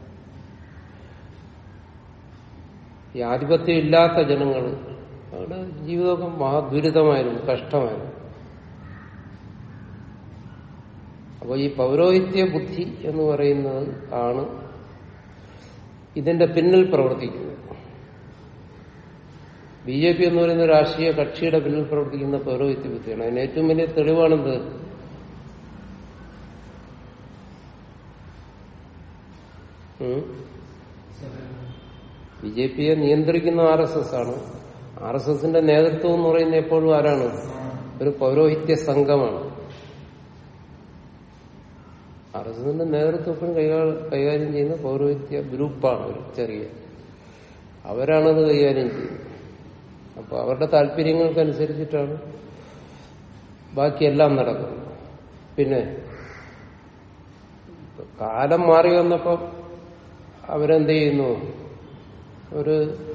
ഈ ആധിപത്യം ഇല്ലാത്ത ജനങ്ങൾ അവരുടെ ജീവിതമൊക്കെ മഹാദുരിതമായിരുന്നു കഷ്ടമായിരുന്നു അപ്പോൾ ഈ പൗരോഹിത്യ ബുദ്ധി എന്ന് പറയുന്നത് ആണ് ഇതിന്റെ പിന്നിൽ പ്രവർത്തിക്കുന്നത് ബി ജെ പി എന്ന് പറയുന്ന രാഷ്ട്രീയ കക്ഷിയുടെ പിന്നിൽ പ്രവർത്തിക്കുന്ന പൗരോഹിത്യ ബുദ്ധിയാണ് അതിന് ഏറ്റവും വലിയ തെളിവാണെന്ത് ബി ജെ പിയെ നിയന്ത്രിക്കുന്ന ആർ എസ് എസ് ആണ് ആർ എസ് എസിന്റെ നേതൃത്വം എന്ന് പറയുന്നത് എപ്പോഴും ആരാണ് ഒരു പൗരോഹിത്യ സംഘമാണ് ആർ എസ് എസിന്റെ നേതൃത്വം എപ്പോഴും കൈകാ- കൈകാര്യം ചെയ്യുന്ന പൗരോഹിത്യ ഗ്രൂപ്പാണ് ഒരു ചെറിയ അവരാണത് കൈകാര്യം ചെയ്യുന്നത് അപ്പൊ അവരുടെ താല്പര്യങ്ങൾക്കനുസരിച്ചിട്ടാണ് ബാക്കിയെല്ലാം നടക്കുന്നത് പിന്നെ കാലം മാറി വന്നപ്പോ അവരെന്ത് ചെയ്യുന്നു ഒരു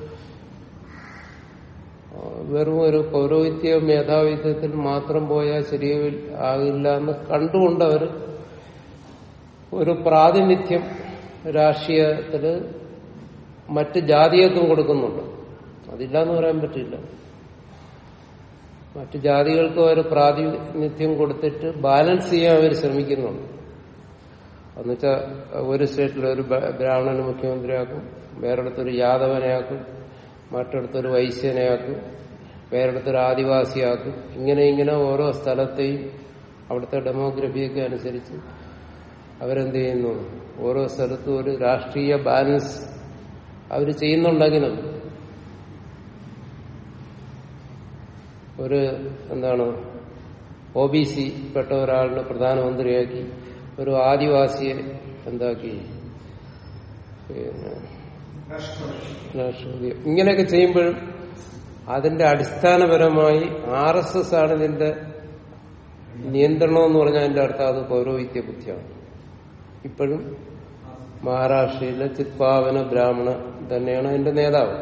ആ, വെറും ഒരു പൗരോഹിത്യ മേധാവിത്വത്തിൽ മാത്രം പോയാൽ ശരിയാവിൽ ആകില്ല എന്ന് കണ്ടുകൊണ്ട് അവർ ഒരു പ്രാതിനിധ്യം രാഷ്ട്രീയത്തില് മറ്റ് ജാതികൾക്കും കൊടുക്കുന്നുണ്ട് അതില്ല എന്ന് പറയാൻ പറ്റില്ല മറ്റു ജാതികൾക്ക് അവർ പ്രാതിനിധ്യം കൊടുത്തിട്ട് ബാലൻസ് ചെയ്യാൻ അവർ ശ്രമിക്കുന്നുണ്ട് എന്നുവെച്ചാൽ ഒരു സ്റ്റേറ്റിൽ ഒരു ബ- ബ്രാഹ്മണന് മുഖ്യമന്ത്രിയാക്കും വേറെടുത്തൊരു യാദവനെയാക്കും മറ്റിടത്തൊരു വൈശ്യനെയാക്കും വേറെടുത്തൊരു ആദിവാസിയാക്കും ഇങ്ങനെ ഇങ്ങനെ ഓരോ സ്ഥലത്തെയും അവിടുത്തെ ഡെമോഗ്രഫിയൊക്കെ അനുസരിച്ച് അവരെന്ത് ചെയ്യുന്നു ഓരോ സ്ഥലത്തും ഒരു രാഷ്ട്രീയ ബാലൻസ് അവർ ചെയ്യുന്നുണ്ടെങ്കിലും ഒരു എന്താണ് ഒ ബി സി പെട്ട ഒരാളിനെ പ്രധാനമന്ത്രിയാക്കി ഒരു ആദിവാസിയെ എന്താക്കി പിന്നെ രാഷ്ട്രപതി ഇങ്ങനെയൊക്കെ ചെയ്യുമ്പോഴും അതിന്റെ അടിസ്ഥാനപരമായി ആർ എസ് എസ് ആണ് ഇതിന്റെ നിയന്ത്രണം എന്ന് പറഞ്ഞാൽ അതിന്റെ അർത്ഥം അത് പൗരോഹിത്യ ബുദ്ധിയാണ് ഇപ്പോഴും മഹാരാഷ്ട്രയിലെ ചിത്പാവന ബ്രാഹ്മണ തന്നെയാണ് അതിന്റെ നേതാവ്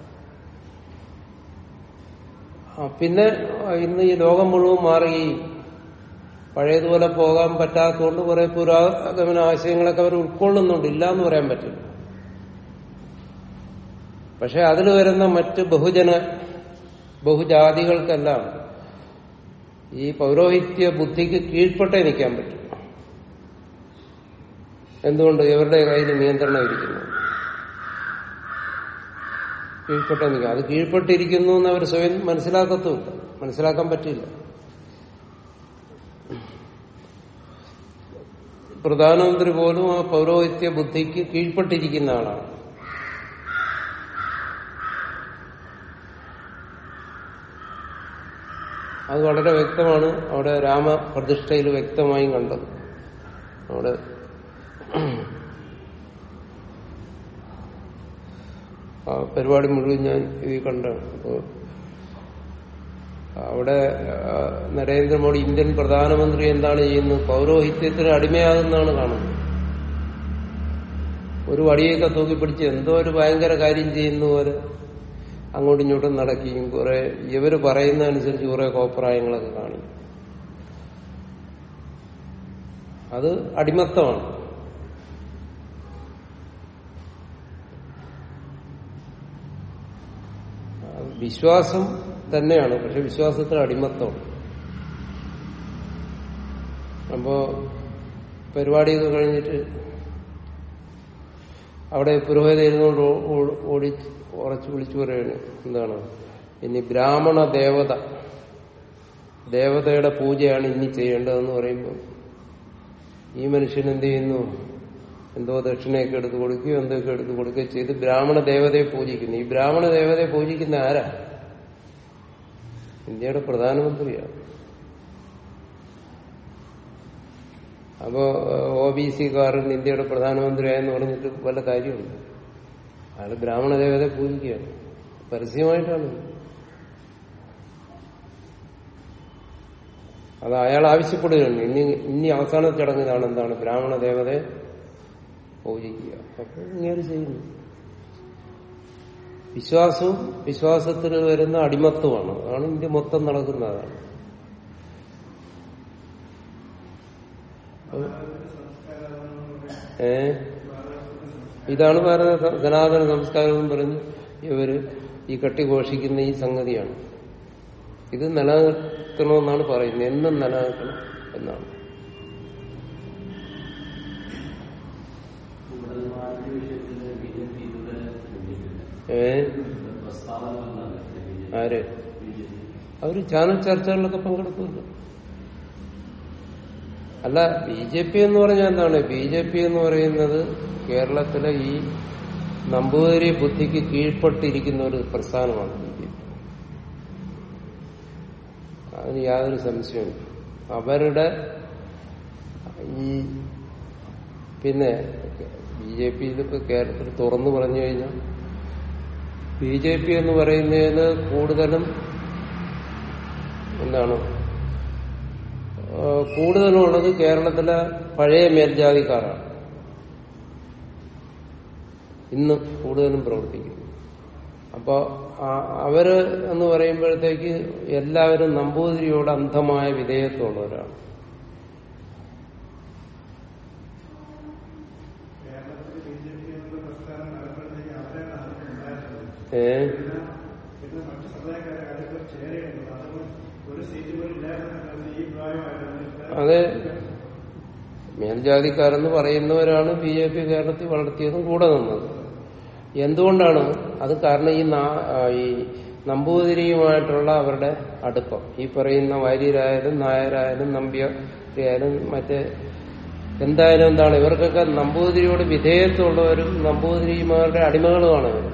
ആ, പിന്നെ ഇന്ന് ഈ ലോകം മുഴുവൻ മാറി പഴയതുപോലെ പോകാൻ പറ്റാത്തതുകൊണ്ട് കുറെ പുരാഗമന ആശയങ്ങളൊക്കെ അവർ ഉൾക്കൊള്ളുന്നുണ്ട് ഇല്ല എന്ന് പറയാൻ പറ്റില്ല പക്ഷെ അതിൽ വരുന്ന മറ്റ് ബഹുജന ബഹുജാതികൾക്കെല്ലാം ഈ പൗരോഹിത്യ ബുദ്ധിക്ക് കീഴ്പ്പെട്ടേ നിൽക്കാൻ പറ്റും എന്തുകൊണ്ട് ഇവരുടെ കയ്യിൽ നിയന്ത്രണം ഇരിക്കുന്നു കീഴ്പ്പെട്ടേ നിൽക്കുക അത് കീഴ്പ്പെട്ടിരിക്കുന്നു എന്ന് അവർ സ്വയം മനസ്സിലാക്കത്തുമില്ല മനസ്സിലാക്കാൻ പറ്റില്ല പ്രധാനമന്ത്രി പോലും ആ പൗരോഹിത്യ ബുദ്ധിക്ക് കീഴ്പ്പെട്ടിരിക്കുന്ന ആളാണ് അത് വളരെ വ്യക്തമാണ് അവിടെ രാമപ്രതിഷ്ഠയിൽ വ്യക്തമായും കണ്ടത് അവിടെ ആ പരിപാടി മുഴുവൻ ഞാൻ ഇത് കണ്ടാണ് അപ്പോ അവിടെ ആ, നരേന്ദ്രമോദി ഇന്ത്യൻ പ്രധാനമന്ത്രി എന്താണ് ചെയ്യുന്നത് പൗരോഹിത്യത്തിന് അടിമയാകുന്നതാണ് കാണുന്നത് ഒരു വടിയൊക്കെ തൂക്കിപ്പിടിച്ച് എന്തോ ഒരു ഭയങ്കര കാര്യം ചെയ്യുന്ന പോലെ അങ്ങോട്ടും ഇങ്ങോട്ടും നടക്കുകയും കുറെ ഇവര് പറയുന്നതനുസരിച്ച് കുറെ കോപ്രായങ്ങളൊക്കെ കാണിക്കും അത് അടിമത്തമാണ് ആ, വിശ്വാസം തന്നെയാണ് പക്ഷെ വിശ്വാസത്തിന് അടിമത്തമാണ് അപ്പോ പരിപാടിയൊക്കെ കഴിഞ്ഞിട്ട് അവിടെ പുരോഹിത ഇരുന്നുകൊണ്ട് ഓ- ഓ- ഓടി ഉറച്ചു വിളിച്ചു പറയുകയാണ് എന്താണ് ഇനി ബ്രാഹ്മണ ദേവത ദേവതയുടെ പൂജയാണ് ഇനി ചെയ്യേണ്ടതെന്ന് പറയുമ്പോൾ ഈ മനുഷ്യൻ എന്ത് ചെയ്യുന്നു എന്തോ ദക്ഷിണയൊക്കെ എടുത്ത് കൊടുക്കുകയോ എന്തൊക്കെ എടുത്ത് കൊടുക്കുകയോ ചെയ്ത് ബ്രാഹ്മണ ദേവതയെ പൂജിക്കുന്നു ഈ ബ്രാഹ്മണ ദേവതയെ പൂജിക്കുന്ന ആരാ ഇന്ത്യയുടെ പ്രധാനമന്ത്രിയാണ് അപ്പോ ഒ ബി സിക്കാരൻ ഇന്ത്യയുടെ പ്രധാനമന്ത്രിയായെന്ന് പറഞ്ഞിട്ട് വല്ല കാര്യമുണ്ട് അയാൾ ബ്രാഹ്മണ ദേവതയെ പൂജിക്കുകയാണ് പരസ്യമായിട്ടാണ് അത് അയാൾ ആവശ്യപ്പെടുകയാണ് ഇനി ഇനി അവസാന ചടങ്ങിലാണ് എന്താണ് ബ്രാഹ്മണ ദേവതയെ പൂജിക്കുക അപ്പൊ ഇങ്ങനെ ചെയ്യുന്നു വിശ്വാസവും വിശ്വാസത്തിന് വരുന്ന അടിമത്വമാണ് അതാണ് ഇന്ത്യ മൊത്തം നടക്കുന്നതാണ് ഏ ഇതാണ് ഭാരത സ- സനാതന സംസ്കാരം എന്ന് പറഞ്ഞ് ഇവര് ഈ കെട്ടിഘോഷിക്കുന്ന ഈ സംഗതിയാണ് ഇത് നിലനിർത്തണമെന്നാണ് പറയുന്നത് എന്നും നിലനിർത്തണം എന്നാണ് വിഷയത്തിൽ ബി ജെ പി ഇതുവരെ വേണ്ടിയിട്ടില്ല ഏ പ്രസ്താവനകളാണ് ആര് ബി ജെ പി അവര് ചാനൽ ചർച്ചകളിലൊക്കെ പങ്കെടുക്കുമല്ലോ അല്ല ബി ജെ പി എന്ന് പറഞ്ഞാൽ എന്താണ് ബി ജെ പി എന്ന് പറയുന്നത് കേരളത്തിലെ ഈ നമ്പൂതിരി ബുദ്ധിക്ക് കീഴ്പ്പെട്ടിരിക്കുന്ന ഒരു പ്രസ്ഥാനമാണ് ബി ജെ പി അതിന് യാതൊരു സംശയവും അവരുടെ ഈ പിന്നെ ബി ജെ പി ഇതിപ്പോ കേരളത്തിൽ തുറന്നു പറഞ്ഞു കഴിഞ്ഞാൽ ബി ജെ പി എന്ന് പറയുന്നതിന് കൂടുതലും എന്താണ് ആ, കൂടുതലും ഉള്ളത് കേരളത്തിലെ പഴയ മേൽജാതിക്കാരാണ് ഇന്ന് കൂടുതലും പ്രവർത്തിക്കുന്നു അപ്പൊ ആ- അവര് എന്ന് പറയുമ്പോഴത്തേക്ക് എല്ലാവരും നമ്പൂതിരിയോട് അന്ധമായ വിധേയത്വമുള്ളവരാണ് കേരളത്തിൽ ബി ജെ പി എന്നുള്ള പ്രസ്ഥാനം നടക്കുമ്പോഴത്തേക്ക് അവരാണ് അതൊക്കെ ഉണ്ടായിട്ടുള്ളത് ഏ പിന്നെ പിന്നെ മറ്റു സമുദായക്കാരെ അതിൽ ചേരുകയുള്ളത് അതുകൊണ്ട് ഒരു സീറ്റ് പോലും ഇല്ലാത്ത സമയത്ത് ഈ പ്രായമായിരുന്നു അത് മേൽജാതിക്കാരെന്ന് പറയുന്നവരാണ് ബി ജെ പി കേരളത്തിൽ വളർത്തിയതും കൂടെ നിന്നത് എന്തുകൊണ്ടാണ് അത് കാരണം ഈ നാ- ആ, ഈ നമ്പൂതിരിയുമായിട്ടുള്ള അവരുടെ അടുപ്പം ഈ പറയുന്ന വാര്യരായാലും നായരായാലും നമ്പ്യായാലും മറ്റേ എന്തായാലും എന്താണ് ഇവർക്കൊക്കെ നമ്പൂതിരിയോട് വിധേയത്വമുള്ളവരും നമ്പൂതിരിമാരുടെ അടിമകളുമാണ് ഇവർ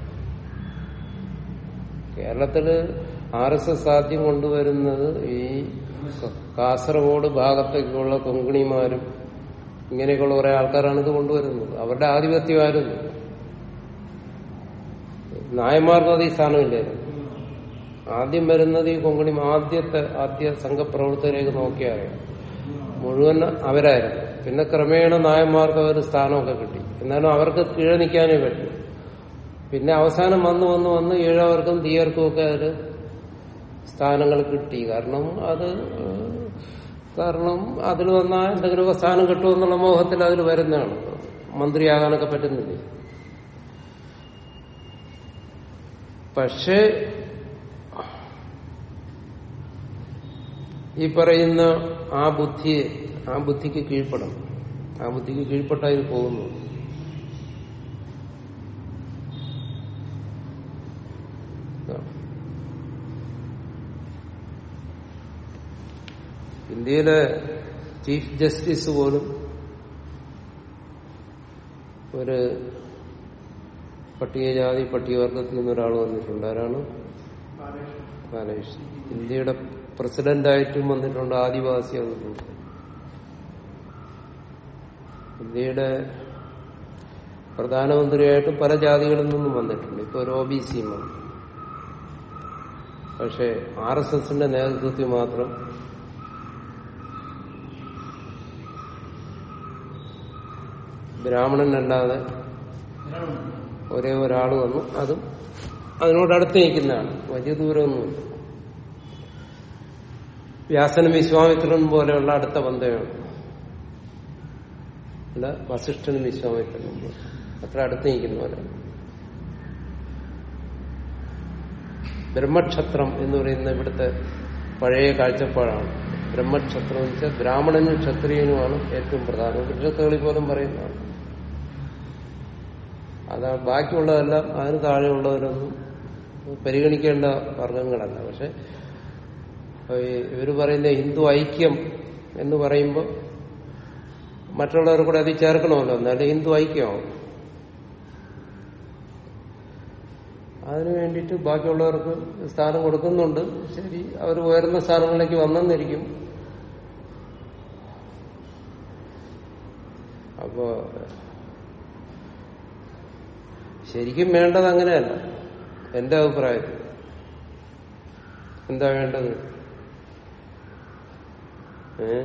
കേരളത്തില് ആർ എസ് എസ് ആദ്യം കൊണ്ടുവരുന്നത് ഈ കാസർഗോഡ് ഭാഗത്തേക്കുള്ള കൊങ്കിണിമാരും ഇങ്ങനെയൊക്കെയുള്ള കുറെ ആൾക്കാരാണ് ഇത് കൊണ്ടുവരുന്നത് അവരുടെ ആധിപത്യമായിരുന്നു നായന്മാർക്കും അത് ഈ സ്ഥാനമില്ലായിരുന്നു ആദ്യം വരുന്നത് ഈ കൊങ്കിണി ആദ്യത്തെ ആദ്യ സംഘപ്രവർത്തകരേക്ക് നോക്കിയാൽ അറിയാം മുഴുവൻ അവരായിരുന്നു പിന്നെ ക്രമേണ നായന്മാർക്ക് അവർ സ്ഥാനമൊക്കെ കിട്ടി എന്നാലും അവർക്ക് കീഴെ നിൽക്കാനേ പറ്റും പിന്നെ അവസാനം വന്ന് വന്ന് വന്ന് ഈഴവർക്കും തീയർക്കും ഒക്കെ അതിൽ സ്ഥാനങ്ങൾ കിട്ടി കാരണം അത് ഏഹ്, കാരണം അതിൽ വന്നാൽ എന്തെങ്കിലുമൊക്കെ സ്ഥാനം കിട്ടുമെന്നുള്ള മോഹത്തിൽ അതിൽ വരുന്നതാണ് മന്ത്രിയാകാനൊക്കെ പറ്റുന്നില്ലേ പക്ഷേ ഈ പറയുന്ന ആ ബുദ്ധിയെ ആ ബുദ്ധിക്ക് കീഴ്പ്പെടണം ആ ബുദ്ധിക്ക് കീഴ്പ്പെട്ടായി പോകുന്നു ഇന്ത്യയിലെ ചീഫ് ജസ്റ്റിസ് പോലും ഒരു പട്ടികജാതി പട്ടികവർഗത്തിൽ നിന്ന് ഒരാൾ വന്നിട്ടുണ്ട് ആരാണ് ബാലകൃഷ്ണൻ ഇന്ത്യയുടെ പ്രസിഡന്റായിട്ടും വന്നിട്ടുണ്ട് ആദിവാസി വന്നിട്ടുണ്ട് ഇന്ത്യയുടെ പ്രധാനമന്ത്രിയായിട്ട് പല ജാതികളിൽ നിന്നും വന്നിട്ടുണ്ട് ഇപ്പൊ ഒരു ഒ ബി സിയും വന്നു പക്ഷെ ആർ എസ് എസിന്റെ നേതൃത്വത്തിൽ മാത്രം ബ്രാഹ്മണനല്ലാതെ ഒരേ ഒരാൾ വന്നു അതും അതിനോടടുത്ത് നിൽക്കുന്നതാണ് വലിയ ദൂരമൊന്നുമില്ല വ്യാസനും വിശ്വാമിത്രനും പോലെയുള്ള അടുത്ത ബന്ധമാണ് അല്ല വസിഷ്ഠനും വിശ്വാമിത്രനും പോലെ അത്ര അടുത്ത് നിൽക്കുന്നവരാണ് ബ്രഹ്മക്ഷത്രം എന്ന് പറയുന്ന ഇവിടുത്തെ പഴയ കാഴ്ചപ്പാടാണ് ബ്രഹ്മക്ഷത്രം എന്ന് വെച്ചാൽ ബ്രാഹ്മണനും ക്ഷത്രിയനുമാണ് ഏറ്റവും പ്രധാനം ഉപനിഷത്തുകളിൽ പോലും പറയുന്നതാണ് അതാ ബാക്കിയുള്ളതെല്ലാം അതിന് താഴെയുള്ളവരൊന്നും പരിഗണിക്കേണ്ട വർഗങ്ങളല്ല പക്ഷെ ഇവർ പറയുന്ന ഹിന്ദു ഐക്യം എന്ന് പറയുമ്പോൾ മറ്റുള്ളവർ കൂടെ അത് ചേർക്കണമല്ലോ എന്നാലും ഹിന്ദു ഐക്യമാവും അതിനു വേണ്ടിയിട്ട് ബാക്കിയുള്ളവർക്ക് സ്ഥാനം കൊടുക്കുന്നുണ്ട് ശരി അവർ ഉയർന്ന സ്ഥാനങ്ങളിലേക്ക് വന്നെന്നിരിക്കും അപ്പോ ശരിക്കും വേണ്ടത് അങ്ങനെയല്ല എന്റെ അഭിപ്രായത്തിൽ എന്താ വേണ്ടത് ഏ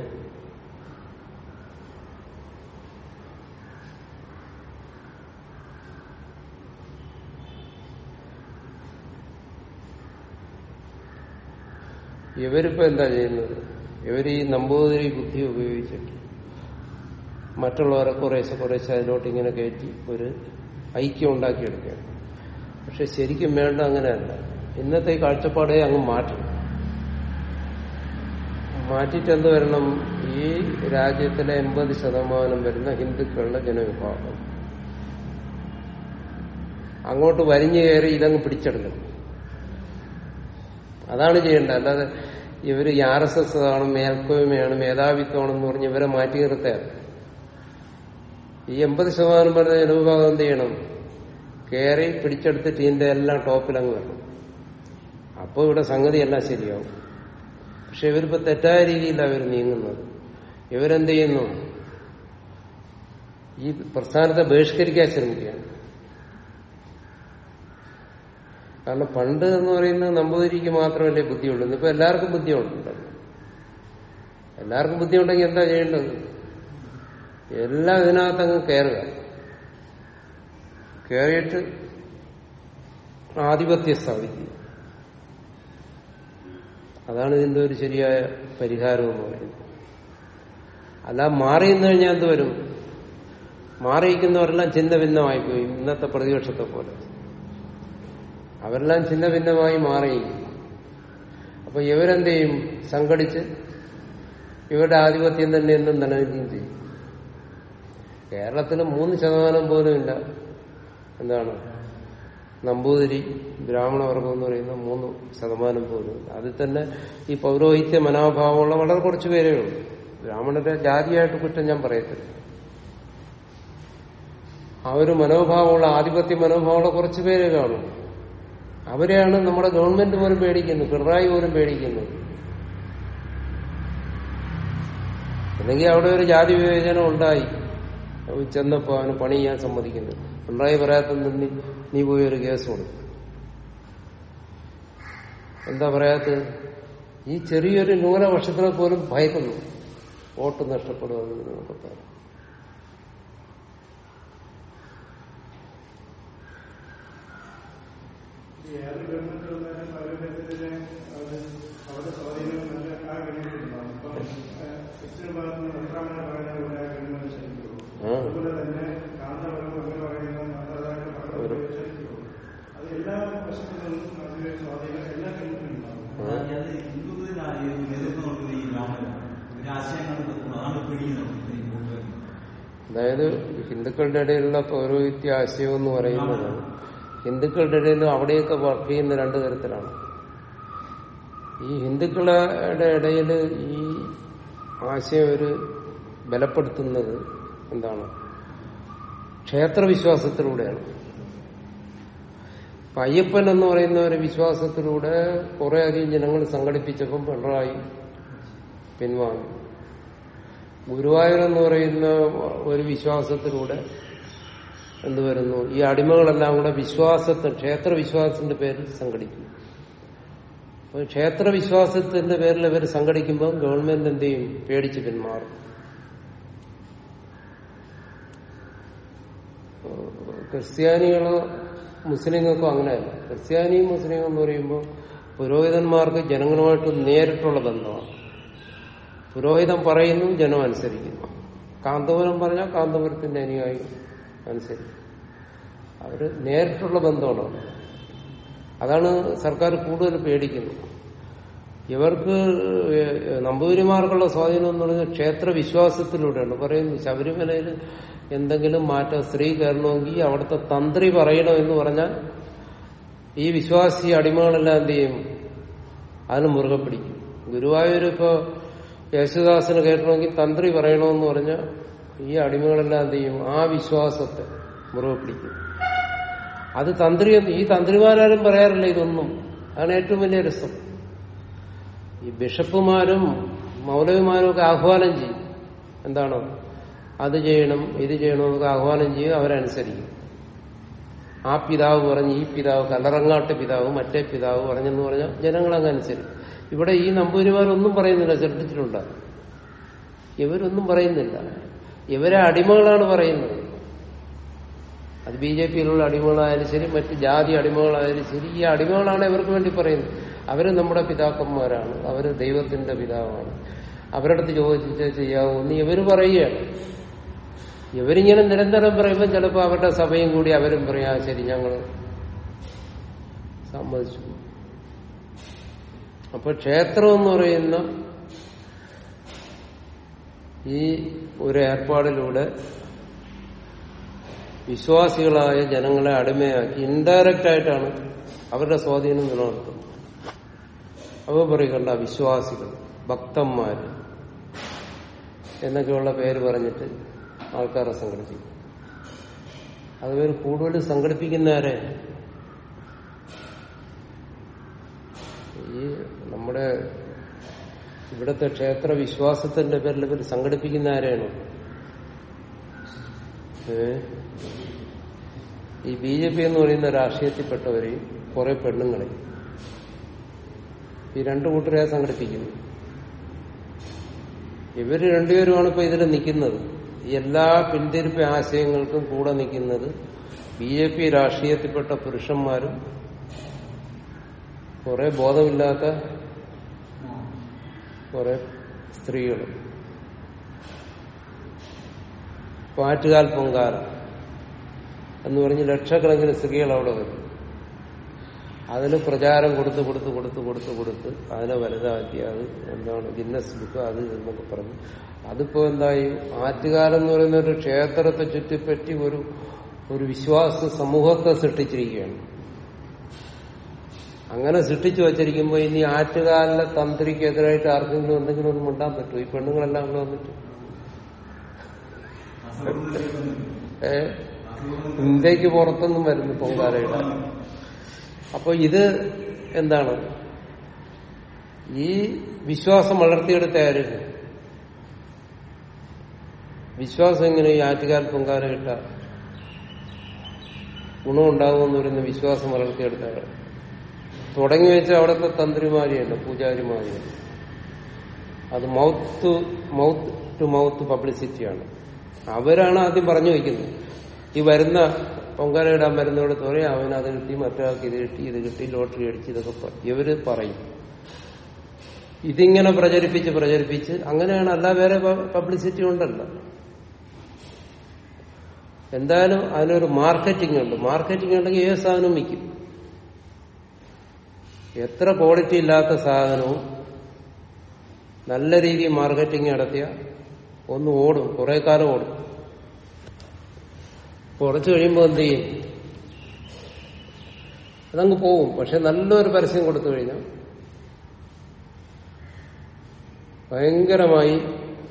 ഇവരിപ്പോ എന്താ ചെയ്യുന്നത് ഇവര് ഈ നമ്പൂതിരി ബുദ്ധി ഉപയോഗിച്ചിട്ട് മറ്റുള്ളവരെ കുറേശ്ശെ കുറേശ്ശെ അതിലോട്ട് ഇങ്ങനെ കയറ്റി ഒരു ഐക്യം ഉണ്ടാക്കിയെടുക്കുകയാണ് പക്ഷെ ശരിക്കും വേണ്ട അങ്ങനെയല്ല ഇന്നത്തെ ഈ കാഴ്ചപ്പാടെ അങ്ങ് മാറ്റണം മാറ്റിയിട്ട് എന്ത് വരണം ഈ രാജ്യത്തിലെ എൺപത് ശതമാനം വരുന്ന ഹിന്ദുക്കളുടെ ജനവിഭാഗം അങ്ങോട്ട് വലിഞ്ഞു കയറി ഇതങ്ങ് പിടിച്ചെടുക്കണം അതാണ് ചെയ്യേണ്ടത് അല്ലാതെ ഇവര് ഈ ആർ എസ് എസ് ആണ് മേൽക്കോയ്മയാണ് മേധാവിത്വമാണെന്ന് പറഞ്ഞ് ഇവരെ മാറ്റി നിർത്തുക ഈ എൺപത് ശതമാനം വരുന്ന ജനവിഭാഗം എന്ത് ചെയ്യണം കയറി പിടിച്ചെടുത്തിട്ട് ഇതിന്റെ എല്ലാം ടോപ്പിലങ്ങ് വരണം അപ്പോൾ ഇവിടെ സംഗതി എല്ലാം ശരിയാവും പക്ഷെ ഇവരിപ്പോ തെറ്റായ രീതിയിലാണ് അവർ നീങ്ങുന്നത് ഇവരെന്ത് ചെയ്യുന്നു ഈ പ്രസ്ഥാനത്തെ ബഹിഷ്കരിക്കാൻ ശ്രമിക്കുകയാണ് കാരണം പണ്ട് എന്ന് പറയുന്നത് നമ്പൂതിരിക്ക് മാത്രമല്ലേ ബുദ്ധിയുള്ളൂ ഇന്നിപ്പോ എല്ലാവർക്കും ബുദ്ധിയുണ്ടല്ലോ എല്ലാവർക്കും ബുദ്ധിയുണ്ടെങ്കിൽ എന്താ ചെയ്യേണ്ടത് എല്ലാം ഇതിനകത്തങ്ങ് കയറുക കയറിയിട്ട് ആധിപത്യം സ്ഥാപിക്കുക അതാണ് ഇതിന്റെ ഒരു ശരിയായ പരിഹാരം എന്ന് പറയുന്നത് അല്ല മാറി നിന്ന് കഴിഞ്ഞാൽ എന്ത് വരും മാറിയിരിക്കുന്നവരെല്ലാം ചിന്ന ഭിന്നമായി പോയി ഇന്നത്തെ പ്രതിപക്ഷത്തെ പോലെ അവരെല്ലാം ചിന്ന ഭിന്നമായി മാറി അപ്പൊ ഇവരെന്ത് ചെയ്യും സംഘടിച്ച് ഇവരുടെ ആധിപത്യം തന്നെ എന്നും നിലനിൽക്കുകയും ചെയ്യും കേരളത്തിൽ മൂന്ന് ശതമാനം പോലും ഇല്ല എന്താണ് നമ്പൂതിരി ബ്രാഹ്മണവർഗം എന്ന് പറയുന്ന മൂന്ന് ശതമാനം പോലും ഇല്ല അതിൽ തന്നെ ഈ പൗരോഹിത്യ മനോഭാവമുള്ള വളരെ കുറച്ച് പേരേ ഉള്ളൂ ബ്രാഹ്മണരുടെ ജാതിയായിട്ട് കുറ്റം ഞാൻ പറയത്തില്ല ആ ഒരു മനോഭാവമുള്ള ആധിപത്യ മനോഭാവമുള്ള കുറച്ച് പേരെ കാണും അവരെയാണ് നമ്മുടെ ഗവൺമെന്റ് പോലും പേടിക്കുന്നത് പിണറായി പോലും പേടിക്കുന്നത് അല്ലെങ്കിൽ അവിടെ ഒരു ജാതി വിവേചനം ഉണ്ടായി ചെന്നപ്പോ അവന് പണി ചെയ്യാൻ സമ്മതിക്കുന്നു പിണറായി പറയാത്ത നീ നീ പോയി ഒരു കേസ് കൊടുക്കും എന്താ പറയാത്തത് ഈ ചെറിയൊരു ന്യൂനപക്ഷത്തിനെ പോലും ഭയക്കുന്നു വോട്ട് നഷ്ടപ്പെടുമെന്നൊക്കെ പറയും ഈ ഏത് ഗവൺമെന്റ് വന്നാലും പൗരത്വത്തിന് അത് അവരുടെ സ്വാധീനം നല്ല ആ ഗവൺമെന്റിലുണ്ടാവും ഇപ്പം ക്രിസ്ത്യൻ ഭാഗത്ത് നിന്ന് ഉത്രാമണ പറയുന്ന ആ ഗവൺമെന്റ് ശരിക്കുള്ളൂ ആ. അതുപോലെ തന്നെ കാന്തപുരം അങ്ങനെ പറയുന്ന മതപരമായിട്ട് പറയുന്നത് ശരിക്കുള്ളൂ അത് എല്ലാ വശത്തു നിന്നും അതിന്റെ സ്വാധീനം എല്ലാ ഗവൺമെന്റിലുണ്ടാവും അതായത് ഹിന്ദുവിനായി നേതൃത്വം കൊടുക്കുന്ന ഈ ബ്രാഹ്മണൻ ഇവരുടെ ആശയങ്ങൾ അതാണ് പിടിയുന്നത് ഈ കൂട്ടുകാർ. അതായത് ഹിന്ദുക്കളുടെ ഇടയിലുള്ള പൗരോഹിത്യ ആശയം എന്ന് പറയുന്നത് ഹിന്ദുക്കളുടെ ഇടയിൽ അവിടെയൊക്കെ വർക്ക് ചെയ്യുന്ന രണ്ടു തരത്തിലാണ് ഈ ഹിന്ദുക്കളുടെ ഇടയിൽ ഈ ആശയം ഒരു ബലപ്പെടുത്തുന്നത് എന്താണ് ക്ഷേത്രവിശ്വാസത്തിലൂടെയാണ് അപ്പൊ അയ്യപ്പൻ എന്ന് പറയുന്ന ഒരു വിശ്വാസത്തിലൂടെ കുറെ അധികം ജനങ്ങൾ സംഘടിപ്പിച്ചപ്പം പിണറായി പിൻവാങ്ങി ഗുരുവായൂർ എന്ന് പറയുന്ന ഒരു വിശ്വാസത്തിലൂടെ എന്ത് വരുന്നു ഈ അടിമകളെല്ലാം കൂടെ വിശ്വാസത്തെ ക്ഷേത്രവിശ്വാസത്തിന്റെ പേരിൽ സംഘടിക്കും അപ്പൊ ക്ഷേത്രവിശ്വാസത്തിന്റെ പേരിൽ ഇവർ സംഘടിക്കുമ്പോൾ ഗവൺമെന്റ് എന്ത് ചെയ്യും പേടിച്ച് പിന്മാറും ക്രിസ്ത്യാനികളോ മുസ്ലിങ്ങൾക്കോ അങ്ങനെയല്ല ക്രിസ്ത്യാനിയും മുസ്ലിം എന്ന് പറയുമ്പോൾ പുരോഹിതന്മാർക്ക് ജനങ്ങളുമായിട്ട് നേരിട്ടുള്ള ബന്ധമാണ് പുരോഹിതൻ പറയുന്നു ജനം അനുസരിക്കുന്നു കാന്തപുരം പറഞ്ഞാൽ കാന്തപുരത്തിന്റെ അനുയായി അനുസരിക്കും അവര് നേരിട്ടുള്ള ബന്ധമാണ് അവിടെ. അതാണ് സർക്കാർ കൂടുതൽ പേടിക്കുന്നത് ഇവർക്ക് ഏഹ് നമ്പൂതിരിമാർക്കുള്ള സ്വാധീനം എന്ന് പറയുന്നത് ക്ഷേത്ര വിശ്വാസത്തിലൂടെയാണ് പറയുന്നു ശബരിമലയിൽ എന്തെങ്കിലും മാറ്റം സ്ത്രീ കയറണമെങ്കിൽ അവിടുത്തെ തന്ത്രി പറയണം എന്ന് പറഞ്ഞാൽ ഈ വിശ്വാസി അടിമകളെല്ലാം എന്ത് ചെയ്യും അതിന് മുറുകെ പിടിക്കും ഗുരുവായൂർ ഇപ്പോ യേശുദാസിന് കേട്ടണമെങ്കിൽ തന്ത്രി പറയണമെന്ന് പറഞ്ഞാൽ ഈ അടിമകളെല്ലാം എന്ത് ചെയ്യും ആ വിശ്വാസത്തെ മുറുകെ പിടിക്കും അത് തന്ത്രി ഈ തന്ത്രിമാരാരും പറയാറില്ല ഇതൊന്നും അതാണ് ഏറ്റവും വലിയ രസം ഈ ബിഷപ്പുമാരും മൗലവിമാരും ഒക്കെ ആഹ്വാനം ചെയ്യും എന്താണ് അത് ചെയ്യണം ഇത് ചെയ്യണം എന്നൊക്കെ ആഹ്വാനം ചെയ്യും അവരനുസരിക്കും ആ പിതാവ് പറഞ്ഞ് ഈ പിതാവ് കലറങ്ങാട്ട് പിതാവ് മറ്റേ പിതാവ് പറഞ്ഞെന്ന് പറഞ്ഞാൽ ജനങ്ങളങ്ങ് അനുസരിക്കും ഇവിടെ ഈ നമ്പൂരിമാരൊന്നും പറയുന്നില്ല ശ്രദ്ധിച്ചിട്ടുണ്ട് ഇവരൊന്നും പറയുന്നില്ല ഇവരെ അടിമകളാണ് പറയുന്നത് അത് ബി ജെ പിയിലുള്ള അടിമകളായാലും ശരി മറ്റ് ജാതി അടിമകളായാലും ശരി ഈ അടിമകളാണ് ഇവർക്ക് വേണ്ടി പറയുന്നത് അവര് നമ്മുടെ പിതാക്കന്മാരാണ് അവര് ദൈവത്തിന്റെ പിതാവാണ് അവരുടെ അടുത്ത് ചോദിച്ചിട്ട് ചെയ്യാവുന്ന ഇവര് പറയുകയാണ് ഇവരിങ്ങനെ നിരന്തരം പറയുമ്പോൾ ചിലപ്പോൾ അവരുടെ സഭയും കൂടി അവരും പറയാ ശരി ഞങ്ങൾ സമ്മതിച്ചു അപ്പൊ ക്ഷേത്രം എന്ന് പറയുന്ന ഈ ഒരു ഏർപ്പാടിലൂടെ വിശ്വാസികളായ ജനങ്ങളെ അടിമയാക്കി ഇൻഡയറക്റ്റ് ആയിട്ടാണ് അവരുടെ സ്വാധീനം നിലനിർത്തുന്നത് അവ പറയുകണ്ട വിശ്വാസികൾ ഭക്തന്മാര് എന്നൊക്കെയുള്ള പേര് പറഞ്ഞിട്ട് ആൾക്കാരെ സംഘടിപ്പിക്കും അതുപോലെ കൂടുതൽ സംഘടിപ്പിക്കുന്നവരെ ഈ നമ്മുടെ ഇവിടുത്തെ ക്ഷേത്ര വിശ്വാസത്തിന്റെ പേരിൽ ഇവർ സംഘടിപ്പിക്കുന്ന ആരെയാണ് ഏ? ഈ ബി ജെ പി എന്ന് പറയുന്ന രാഷ്ട്രീയത്തിൽപ്പെട്ടവരെയും കുറെ പെണ്ണുങ്ങളെയും ഈ രണ്ടു കൂട്ടരെ സംഘടിപ്പിക്കുന്നു ഇവര് രണ്ടുപേരുമാണ് ഇപ്പൊ ഇതിൽ നിൽക്കുന്നത് ഈ എല്ലാ പിന്തിരിപ്പ് ആശയങ്ങൾക്കും കൂടെ നിൽക്കുന്നത് ബി ജെ പി രാഷ്ട്രീയത്തിൽപ്പെട്ട പുരുഷന്മാരും കുറെ ബോധമില്ലാത്ത കുറെ സ്ത്രീകളും പാറ്റുകാൽ പൊങ്കാല എന്ന് പറഞ്ഞ് ലക്ഷക്കണക്കിന് സ്ത്രീകൾ അവിടെ വരും അതിന് പ്രചാരം കൊടുത്ത് കൊടുത്ത് കൊടുത്ത് കൊടുത്ത് കൊടുത്ത് അതിനെ വലുതാക്കി അത് എന്താണ് ഗിന്നസ് ബുക്ക് അത് എന്നൊക്കെ പറഞ്ഞു അതിപ്പോ എന്തായി ആറ്റുകാലം എന്ന് പറയുന്ന ഒരു ക്ഷേത്രത്തെ ചുറ്റിപ്പറ്റി ഒരു ഒരു വിശ്വാസ സമൂഹത്തെ സൃഷ്ടിച്ചിരിക്കുകയാണ് അങ്ങനെ സൃഷ്ടിച്ചു വച്ചിരിക്കുമ്പോൾ ഇനി ആറ്റുകാലിലെ തന്ത്രിക്കെതിരായിട്ട് ആർക്കെങ്കിലും എന്തെങ്കിലും ഒന്നും ഉണ്ടാൻ പറ്റുമോ ഈ പെണ്ണുങ്ങളെല്ലാം കൂടെ വന്നിട്ട് ഏ ഇന്ത്യക്ക് പുറത്തൊന്നും വരുന്നു പൊങ്കാലയുടെ അപ്പൊ ഇത് എന്താണ് ഈ വിശ്വാസം വളർത്തിയെടുത്ത ആര് വിശ്വാസം എങ്ങനെ ഈ ആറ്റുകാൽ പൊങ്കാല ഇട്ട ഗുണമുണ്ടാകുമെന്ന് പറയുന്ന വിശ്വാസം വളർത്തിയെടുത്ത ആള് തുടങ്ങി വെച്ച അവിടുത്തെ തന്ത്രിമാരിയല്ല പൂജാരിമാരിയല്ല അത് മൗത്ത് മൗത്ത് ടു മൗത്ത് പബ്ലിസിറ്റിയാണ് അവരാണ് ആദ്യം പറഞ്ഞു വയ്ക്കുന്നത് ഈ വരുന്ന പൊങ്കാല ഇടാൻ വരുന്നവിടെ പറയും അവൻ അത് കിട്ടി മറ്റൊരാൾക്ക് ഇത് കിട്ടി ഇത് കിട്ടി ലോട്ടറി അടിച്ച് ഇതൊക്കെ പ- ഇവര് പറയും ഇതിങ്ങനെ പ്രചരിപ്പിച്ച് പ്രചരിപ്പിച്ച് അങ്ങനെയാണ് അല്ല വേറെ പബ്ലിസിറ്റി ഉണ്ടല്ലോ എന്തായാലും അതിനൊരു മാർക്കറ്റിംഗ് ഉണ്ട് മാർക്കറ്റിംഗ് ഉണ്ടെങ്കിൽ ഏത് സാധനവും വിൽക്കും എത്ര ക്വാളിറ്റി ഇല്ലാത്ത സാധനവും നല്ല രീതിയിൽ മാർക്കറ്റിംഗ് നടത്തിയ ഒന്ന് ഓടും കുറെ കാലം ഓടും കുറച്ച് കഴിയുമ്പോൾ എന്ത് ചെയ്യും അതങ്ങ് പോവും പക്ഷെ നല്ലൊരു പരസ്യം കൊടുത്തു കഴിഞ്ഞാൽ ഭയങ്കരമായി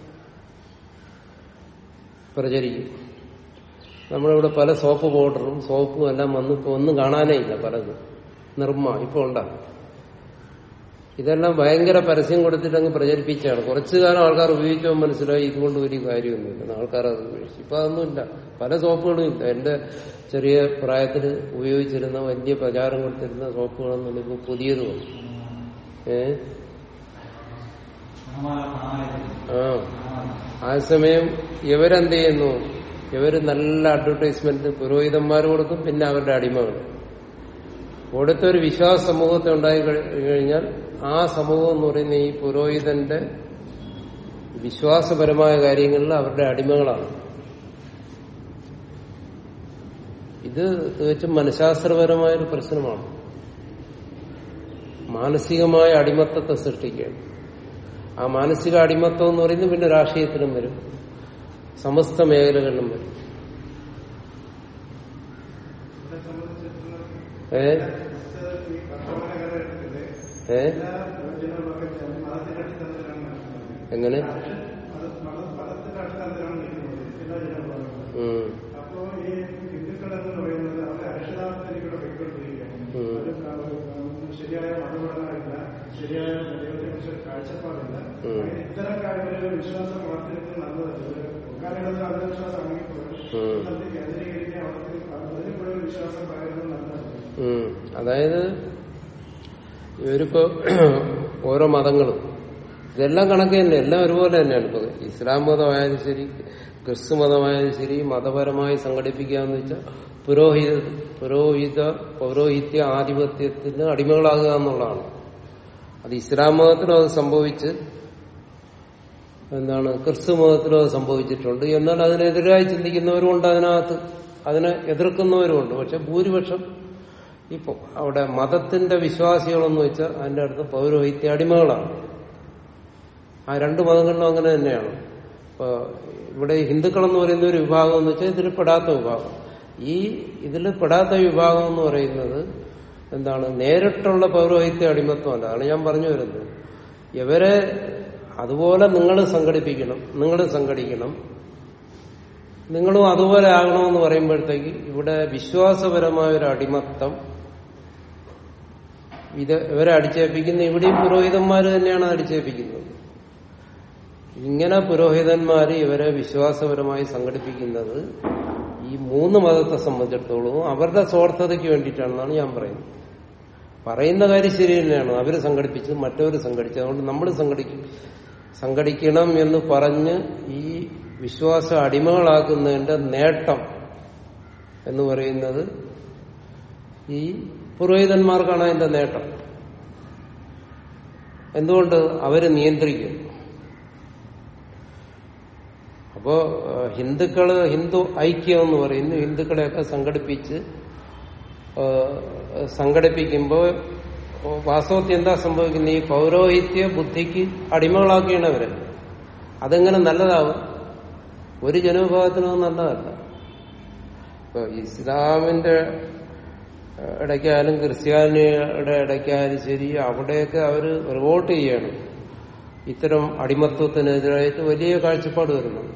പ്രചരിക്കും നമ്മളിവിടെ പല സോപ്പ് പൗഡറും സോപ്പും എല്ലാം വന്ന് ഇപ്പൊ ഒന്നും കാണാനേ ഇല്ല പലതും നിർമ്മ ഇപ്പൊ ഉണ്ടാകും ഇതെല്ലാം ഭയങ്കര പരസ്യം കൊടുത്തിട്ട് അങ്ങ് പ്രചരിപ്പിച്ചാണ് കുറച്ചു കാലം ആൾക്കാർ ഉപയോഗിച്ചപ്പോൾ മനസ്സിലായി ഇതുകൊണ്ട് വലിയ കാര്യമൊന്നുമില്ല ആൾക്കാർ അത് ഉപയോഗിച്ചു ഇപ്പൊ അതൊന്നുമില്ല പല സോപ്പുകളും ഇല്ല എന്റെ ചെറിയ പ്രായത്തിൽ ഉപയോഗിച്ചിരുന്ന വലിയ പ്രചാരം കൊടുത്തിരുന്ന സോപ്പുകളൊന്നും ഇപ്പൊ പുതിയത് വന്നു ഏ ആ ആ സമയം ഇവരെന്ത് ചെയ്യുന്നു ഇവര് നല്ല അഡ്വർടൈസ്മെന്റ് പുരോഹിതന്മാർ കൊടുക്കും പിന്നെ അവരുടെ അടിമകൾ കൊടുത്തൊരു വിശ്വാസ സമൂഹത്തെ ഉണ്ടായി കഴി- കഴിഞ്ഞാൽ ആ സമൂഹം എന്ന് പറയുന്ന ഈ പുരോഹിതന്റെ വിശ്വാസപരമായ കാര്യങ്ങളിൽ അവരുടെ അടിമകളാണ് ഇത് തികച്ചും മനഃശാസ്ത്രപരമായ ഒരു പ്രശ്നമാണ് മാനസികമായ അടിമത്തത്തെ സൃഷ്ടിക്കുകയാണ് ആ മാനസിക അടിമത്തം എന്ന് പറയുന്നത് പിന്നെ രാഷ്ട്രീയത്തിലും വരും സമസ്ത മേഖലകളിലും വരും ഇവിടെ സംബന്ധിച്ചിടത്തോളം ഏ ഈ വർത്തമാന കാലഘട്ടത്തില് ഏ എല്ലാ പ്രവചനങ്ങളൊക്കെ മതത്തിന്റെ അടിസ്ഥാനത്തിലാണ് നടക്കുന്നത് എങ്ങനെ അത് മത- മതത്തിന്റെ അടിസ്ഥാനത്തിലാണ് നിൽക്കുന്നത് എല്ലാ ജനങ്ങളും ഉം. അപ്പോ ഈ ഹിന്ദുക്കൾ എന്ന് പറയുന്നത് അവരുടെ അക്ഷരാർത്ഥത്തിലൂടെ പോയിക്കൊണ്ടിരിക്കുകയാണ് ഉം. അത് ക- ശരിയായ മതപഠനമില്ല ശരിയായ ദൈവത്തെക്കുറിച്ച് ഒരു കാഴ്ചപ്പാടില്ല ഉം. അങ്ങനെ ഇത്തരം കാര്യങ്ങളിൽ വിശ്വാസം വളർത്തിയെടുക്കുന്നത് നല്ലതല്ല പൊക്കാലയുടെ അന്ധവിശ്വാസം ആണെങ്കിൽ ഉം. അത് കേന്ദ്രീകരിക്കാൻ അവർക്ക് അതിൽ കൂടെ ഒരു വിശ്വാസം പറയുന്നത് നല്ലതല്ല ഉം. അതായത് ഇവരിപ്പോ ഓരോ മതങ്ങളും ഇതെല്ലാം കണക്ക് തന്നെ എല്ലാം ഒരുപോലെ തന്നെയാണ് ഇപ്പൊ ഇസ്ലാം മതമായാലും ശരി ക്രിസ്തു മതമായാലും ശരി മതപരമായി സംഘടിപ്പിക്കുക എന്ന് വെച്ചാൽ പുരോഹിത പുരോഹിത പൗരോഹിത്യ ആധിപത്യത്തിന് അടിമകളാകുക എന്നുള്ളതാണ് അത് ഇസ്ലാം മതത്തിലും അത് സംഭവിച്ച് എന്താണ് ക്രിസ്തു മതത്തിലും അത് സംഭവിച്ചിട്ടുണ്ട് എന്നാൽ അതിനെതിരായി ചിന്തിക്കുന്നവരുമുണ്ട് അതിനകത്ത് അതിനെ എതിർക്കുന്നവരുമുണ്ട് പക്ഷെ ഭൂരിപക്ഷം ഇപ്പൊ അവിടെ മതത്തിന്റെ വിശ്വാസികളെന്ന് വെച്ചാൽ അതിന്റെ അടുത്ത് പൗരോഹിത്യ അടിമകളാണ് ആ രണ്ട് മതങ്ങളിലും അങ്ങനെ തന്നെയാണ് ഇപ്പൊ ഇവിടെ ഹിന്ദുക്കൾ എന്ന് പറയുന്ന ഒരു വിഭാഗം എന്ന് വെച്ചാൽ ഇതിൽ പെടാത്ത വിഭാഗം ഈ ഇതിൽ പെടാത്ത വിഭാഗം എന്ന് പറയുന്നത് എന്താണ് നേരിട്ടുള്ള പൗരോഹിത്യ അടിമത്വമല്ല അതാണ് ഞാൻ പറഞ്ഞു വരുന്നത് ഇവരെ അതുപോലെ നിങ്ങൾ സംഘടിപ്പിക്കണം നിങ്ങൾ സംഘടിക്കണം നിങ്ങളും അതുപോലെ ആകണമെന്ന് പറയുമ്പോഴത്തേക്ക് ഇവിടെ വിശ്വാസപരമായ ഒരു അടിമത്തം ഇത് ഇവരെ അടിച്ചേൽപ്പിക്കുന്ന ഇവിടെയും പുരോഹിതന്മാർ തന്നെയാണ് അടിച്ചേൽപ്പിക്കുന്നത് ഇങ്ങനെ പുരോഹിതന്മാർ ഇവരെ വിശ്വാസപരമായി സംഘടിപ്പിക്കുന്നത് ഈ മൂന്ന് മതത്തെ സംബന്ധിച്ചിടത്തോളം അവരുടെ സ്വാർത്ഥതയ്ക്ക് വേണ്ടിയിട്ടാണെന്നാണ് ഞാൻ പറയുന്നത് പറയുന്ന കാര്യം ശരി തന്നെയാണ് അവർ സംഘടിപ്പിച്ചത് മറ്റവർ സംഘടിച്ചത് അതുകൊണ്ട് നമ്മൾ സംഘടിക്കും സംഘടിക്കണം എന്ന് പറഞ്ഞ് ഈ വിശ്വാസ അടിമകളാക്കുന്നതിന്റെ നേട്ടം എന്ന് പറയുന്നത് ഈ പുരോഹിതന്മാർക്കാണ് അതിന്റെ നേട്ടം എന്തുകൊണ്ട് അവര് നിയന്ത്രിക്കും അപ്പോ ഏഹ്, ഹിന്ദുക്കള് ഹിന്ദു ഐക്യം എന്ന് പറയുന്നു ഹിന്ദുക്കളെയൊക്കെ സംഘടിപ്പിച്ച് ഏഹ്, സംഘടിപ്പിക്കുമ്പോൾ വാസ്തവത്തിൽ എന്താ സംഭവിക്കുന്നത് ഈ പൗരോഹിത്യ ബുദ്ധിക്ക് അടിമകളാക്കുകയാണ് അവരെ അതെങ്ങനെ നല്ലതാവും ഒരു ജനവിഭാഗത്തിനും അത് നല്ലതല്ല ഇപ്പൊ ഇസ്ലാമിന്റെ ഏഹ്, ഇടയ്ക്കായാലും ക്രിസ്ത്യാനിയുടെ ഇടയ്ക്കായാലും ശരി അവിടെയൊക്കെ അവര് റിവോൾട്ട് ചെയ്യണം ഇത്തരം അടിമത്വത്തിനെതിരായിട്ട് വലിയ കാഴ്ചപ്പാട് വരുന്നുണ്ട്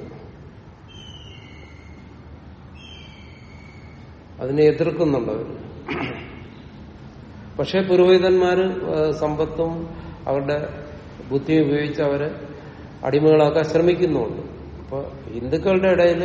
അതിനെ എതിർക്കുന്നുണ്ട് അവര് പക്ഷെ പുരോഹിതന്മാര് ഏഹ്, സമ്പത്തും അവരുടെ ബുദ്ധി ഉപയോഗിച്ച് അവരെ അടിമകളാക്കാൻ ശ്രമിക്കുന്നുണ്ട് അപ്പൊ ഹിന്ദുക്കളുടെ ഇടയിൽ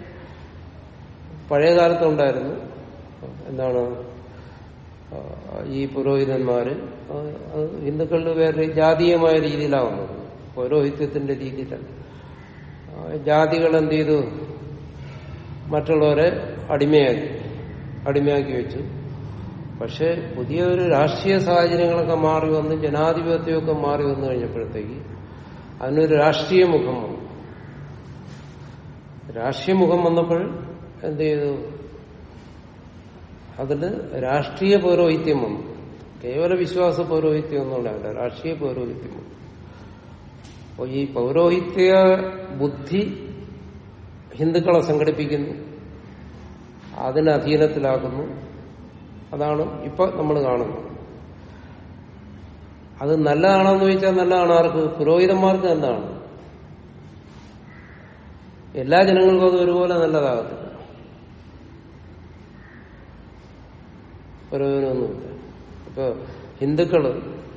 പഴയ കാലത്തുണ്ടായിരുന്നു എന്താണ് ആ, ഈ പുരോഹിതന്മാര് ആ, അത് ഹിന്ദുക്കളുടെ വേറെ ജാതീയമായ രീതിയിലാവുന്നത് പൗരോഹിത്യത്തിന്റെ രീതിയിലല്ല ആ, ജാതികൾ എന്ത് ചെയ്തു മറ്റുള്ളവരെ അടിമയാക്കി അടിമയാക്കി വെച്ചു പക്ഷെ പുതിയ ഒരു രാഷ്ട്രീയ സാഹചര്യങ്ങളൊക്കെ മാറി വന്ന് ജനാധിപത്യമൊക്കെ മാറി വന്നു കഴിഞ്ഞപ്പോഴത്തേക്ക് അതിനൊരു രാഷ്ട്രീയ മുഖം വന്നു രാഷ്ട്രീയ മുഖം വന്നപ്പോൾ എന്ത് ചെയ്തു അതില് രാഷ്ട്രീയ പൗരോഹിത്യം വന്നു കേവല വിശ്വാസ പൗരോഹിത്യം ഒന്നുമില്ല രാഷ്ട്രീയ പൗരോഹിത്യം വന്നു അപ്പോൾ ഈ പൗരോഹിത്യ ബുദ്ധി ഹിന്ദുക്കളെ സംഘടിപ്പിക്കുന്നു അതിന് അധീനത്തിലാക്കുന്നു അതാണ് ഇപ്പൊ നമ്മൾ കാണുന്നത് അത് നല്ലതാണെന്ന് ചോദിച്ചാൽ നല്ലതാണ് ആർക്ക് പുരോഹിതന്മാർക്ക് എന്താണ് എല്ലാ ജനങ്ങൾക്കും അത് ഒരുപോലെ നല്ലതാകത്തില്ല പ്രയോജനമൊന്നുമില്ല ഇപ്പൊ ഹിന്ദുക്കള്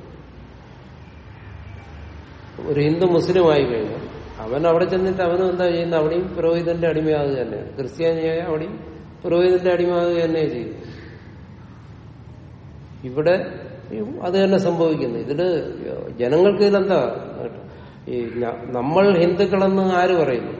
ഒരു ഹിന്ദു മുസ്ലിം ആയി കഴിഞ്ഞാൽ അവൻ അവിടെ ചെന്നിട്ട് അവനും എന്താ ചെയ്യുന്നത് അവിടെയും പുരോഹിതന്റെ അടിമയാകുക തന്നെ ക്രിസ്ത്യാനിയായ അവിടെയും പുരോഹിതന്റെ അടിമയാകുക തന്നെ ചെയ്യും ഇവിടെ അത് തന്നെ സംഭവിക്കുന്നു ഇതില് ജനങ്ങൾക്ക് ഇതിലെന്താ ഈ ന- നമ്മൾ ഹിന്ദുക്കളെന്ന് ആര് പറയുന്നു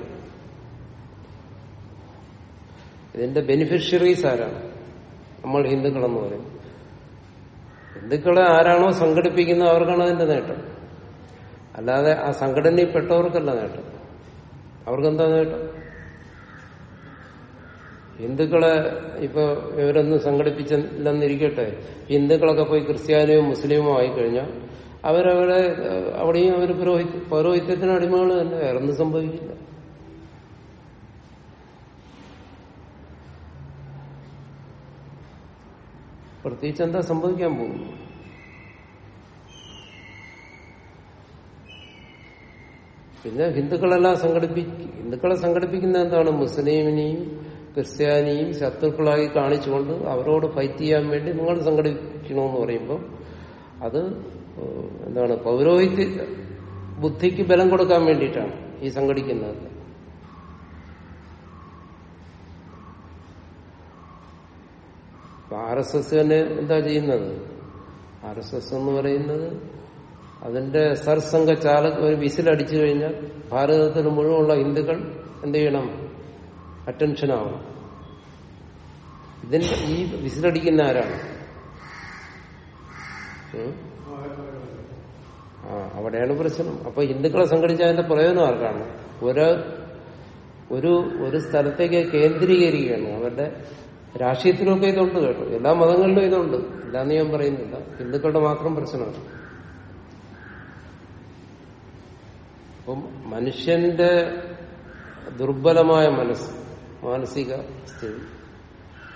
ഇതിന്റെ ബെനിഫിഷ്യറീസ് ആരാണ് നമ്മൾ ഹിന്ദുക്കളെന്ന് പറയും ഹിന്ദുക്കളെ ആരാണോ സംഘടിപ്പിക്കുന്നത് അവർക്കാണ് അതിന്റെ നേട്ടം അല്ലാതെ ആ സംഘടനയിൽപ്പെട്ടവർക്കല്ല നേട്ടം അവർക്കെന്താ നേട്ടം ഹിന്ദുക്കളെ ഇപ്പൊ ഇവരൊന്നും സംഘടിപ്പിച്ചില്ലെന്നിരിക്കട്ടെ ഹിന്ദുക്കളൊക്കെ പോയി ക്രിസ്ത്യാനിയോ മുസ്ലിമോ ആയിക്കഴിഞ്ഞാൽ അവരവരെ ഏഹ്, അവിടെയും അവർ പുരോഹിത്യ പൗരോഹിത്യത്തിന് അടിമകൾ തന്നെ വേറൊന്നും സംഭവിക്കില്ല പ്രത്യേകിച്ച് എന്താ സംഭവിക്കാൻ പോകുന്നു പിന്നെ ഹിന്ദുക്കളെല്ലാം സംഘടിപ്പി ഹിന്ദുക്കളെ സംഘടിപ്പിക്കുന്ന എന്താണ് മുസ്ലിമിനെയും ക്രിസ്ത്യാനിയും ശത്രുക്കളായി കാണിച്ചുകൊണ്ട് അവരോട് ഫൈറ്റ് ചെയ്യാൻ വേണ്ടി നിങ്ങൾ സംഘടിപ്പിക്കണമെന്ന് പറയുമ്പോൾ അത് ഏഹ്, എന്താണ് പൗരോഹിത്യ ബുദ്ധിക്ക് ബലം കൊടുക്കാൻ വേണ്ടിയിട്ടാണ് ഈ സംഘടിക്കുന്നത് ആർ എസ് എസ് തന്നെ എന്താ ചെയ്യുന്നത് ആർ എസ് എസ് എന്ന് പറയുന്നത് അതിന്റെ സർസംഘ ചാലക് ഒരു വിസിലടിച്ചു കഴിഞ്ഞാൽ ഭാരതത്തിൽ മുഴുവനുള്ള ഹിന്ദുക്കൾ എന്ത് ചെയ്യണം അറ്റൻഷൻ ആവണം ഇതിന്റെ ഈ വിസിലടിക്കുന്ന ആരാണ് ഉം? ആ അവിടെയാണ് പ്രശ്നം അപ്പൊ ഹിന്ദുക്കളെ സംഘടിച്ച അതിന്റെ പ്രയോജനം ആർക്കാണ് ഒരു ഒരു ഒരു സ്ഥലത്തേക്ക് കേന്ദ്രീകരിക്കുകയാണ് അവരുടെ രാഷ്ട്രീയത്തിലൊക്കെ ഇതുണ്ട് കേട്ടോ എല്ലാ മതങ്ങളിലും ഇതുണ്ട് ഇല്ലാന്ന് ഞാൻ പറയുന്നില്ല ഹിന്ദുക്കളുടെ മാത്രം പ്രശ്നമാണ് അപ്പം മനുഷ്യന്റെ ദുർബലമായ മനസ്സ് മാനസിക സ്ഥിതി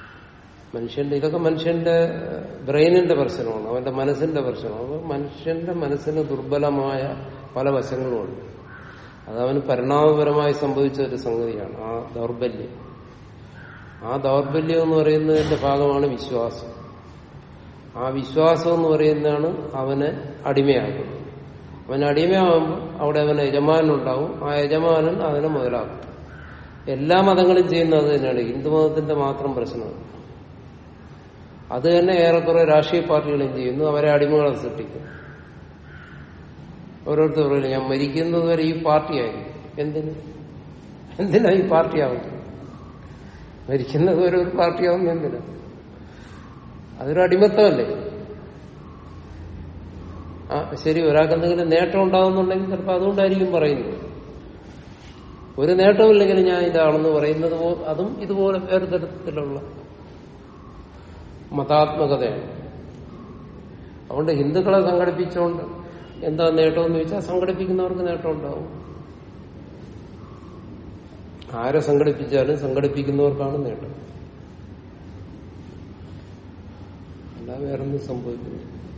മനുഷ്യന്റെ ഇതൊക്കെ മനുഷ്യന്റെ ബ്രെയിനിന്റെ പ്രശ്നമാണ് അവന്റെ മനസ്സിന്റെ പ്രശ്നമാണ് അപ്പൊ മനുഷ്യന്റെ മനസ്സിന് ദുർബലമായ പല വശങ്ങളുമുണ്ട് അത് അവന് പരിണാമപരമായി സംഭവിച്ച ഒരു സംഗതിയാണ് ആ ദൗർബല്യം ആ ദൗർബല്യം എന്ന് പറയുന്നതിന്റെ ഭാഗമാണ് വിശ്വാസം ആ വിശ്വാസം എന്ന് പറയുന്നതാണ് അവനെ അടിമയാക്കുന്നത് അവൻ അടിമയാകുമ്പോൾ അവിടെ അവന് യജമാനുണ്ടാവും ആ യജമാനൻ അതിനെ മുതലാക്കും എല്ലാ മതങ്ങളും ചെയ്യുന്നത് അത് തന്നെയാണ് ഹിന്ദുമതത്തിന്റെ മാത്രം പ്രശ്നമാണ് അത് തന്നെ ഏറെക്കുറെ രാഷ്ട്രീയ പാർട്ടികളും ചെയ്യുന്നു അവരെ അടിമകളെ സൃഷ്ടിക്കുന്നു ഓരോരുത്തർ പറയില്ല ഞാൻ മരിക്കുന്നത് വരെ ഈ പാർട്ടിയായിരിക്കും എന്തിന് എന്തിനാ ഈ പാർട്ടിയാവുന്നത് മരിക്കുന്നത് വരെ ഒരു പാർട്ടിയാവുന്ന എന്തിനാ അതൊരു അടിമത്തമല്ലേ ആ ശരി ഒരാൾക്ക് എന്തെങ്കിലും നേട്ടം ഉണ്ടാകുന്നുണ്ടെങ്കിൽ ചിലപ്പോൾ അതുകൊണ്ടായിരിക്കും പറയുന്നത് ഒരു നേട്ടമില്ലെങ്കിലും ഞാൻ ഇതാണെന്ന് പറയുന്നത് പോ- അതും ഇതുപോലെ വേറെ തരത്തിലുള്ള മതാത്മകതയാണ് അതുകൊണ്ട് ഹിന്ദുക്കളെ സംഘടിപ്പിച്ചുകൊണ്ട് എന്താ നേട്ടമെന്ന് ചോദിച്ചാൽ സംഘടിപ്പിക്കുന്നവർക്ക് നേട്ടം ഉണ്ടാവും ആരെ സംഘടിപ്പിച്ചാലും സംഘടിപ്പിക്കുന്നവർക്കാണ് നേട്ടം അല്ല വേറൊന്നും സംഭവിക്കുന്നു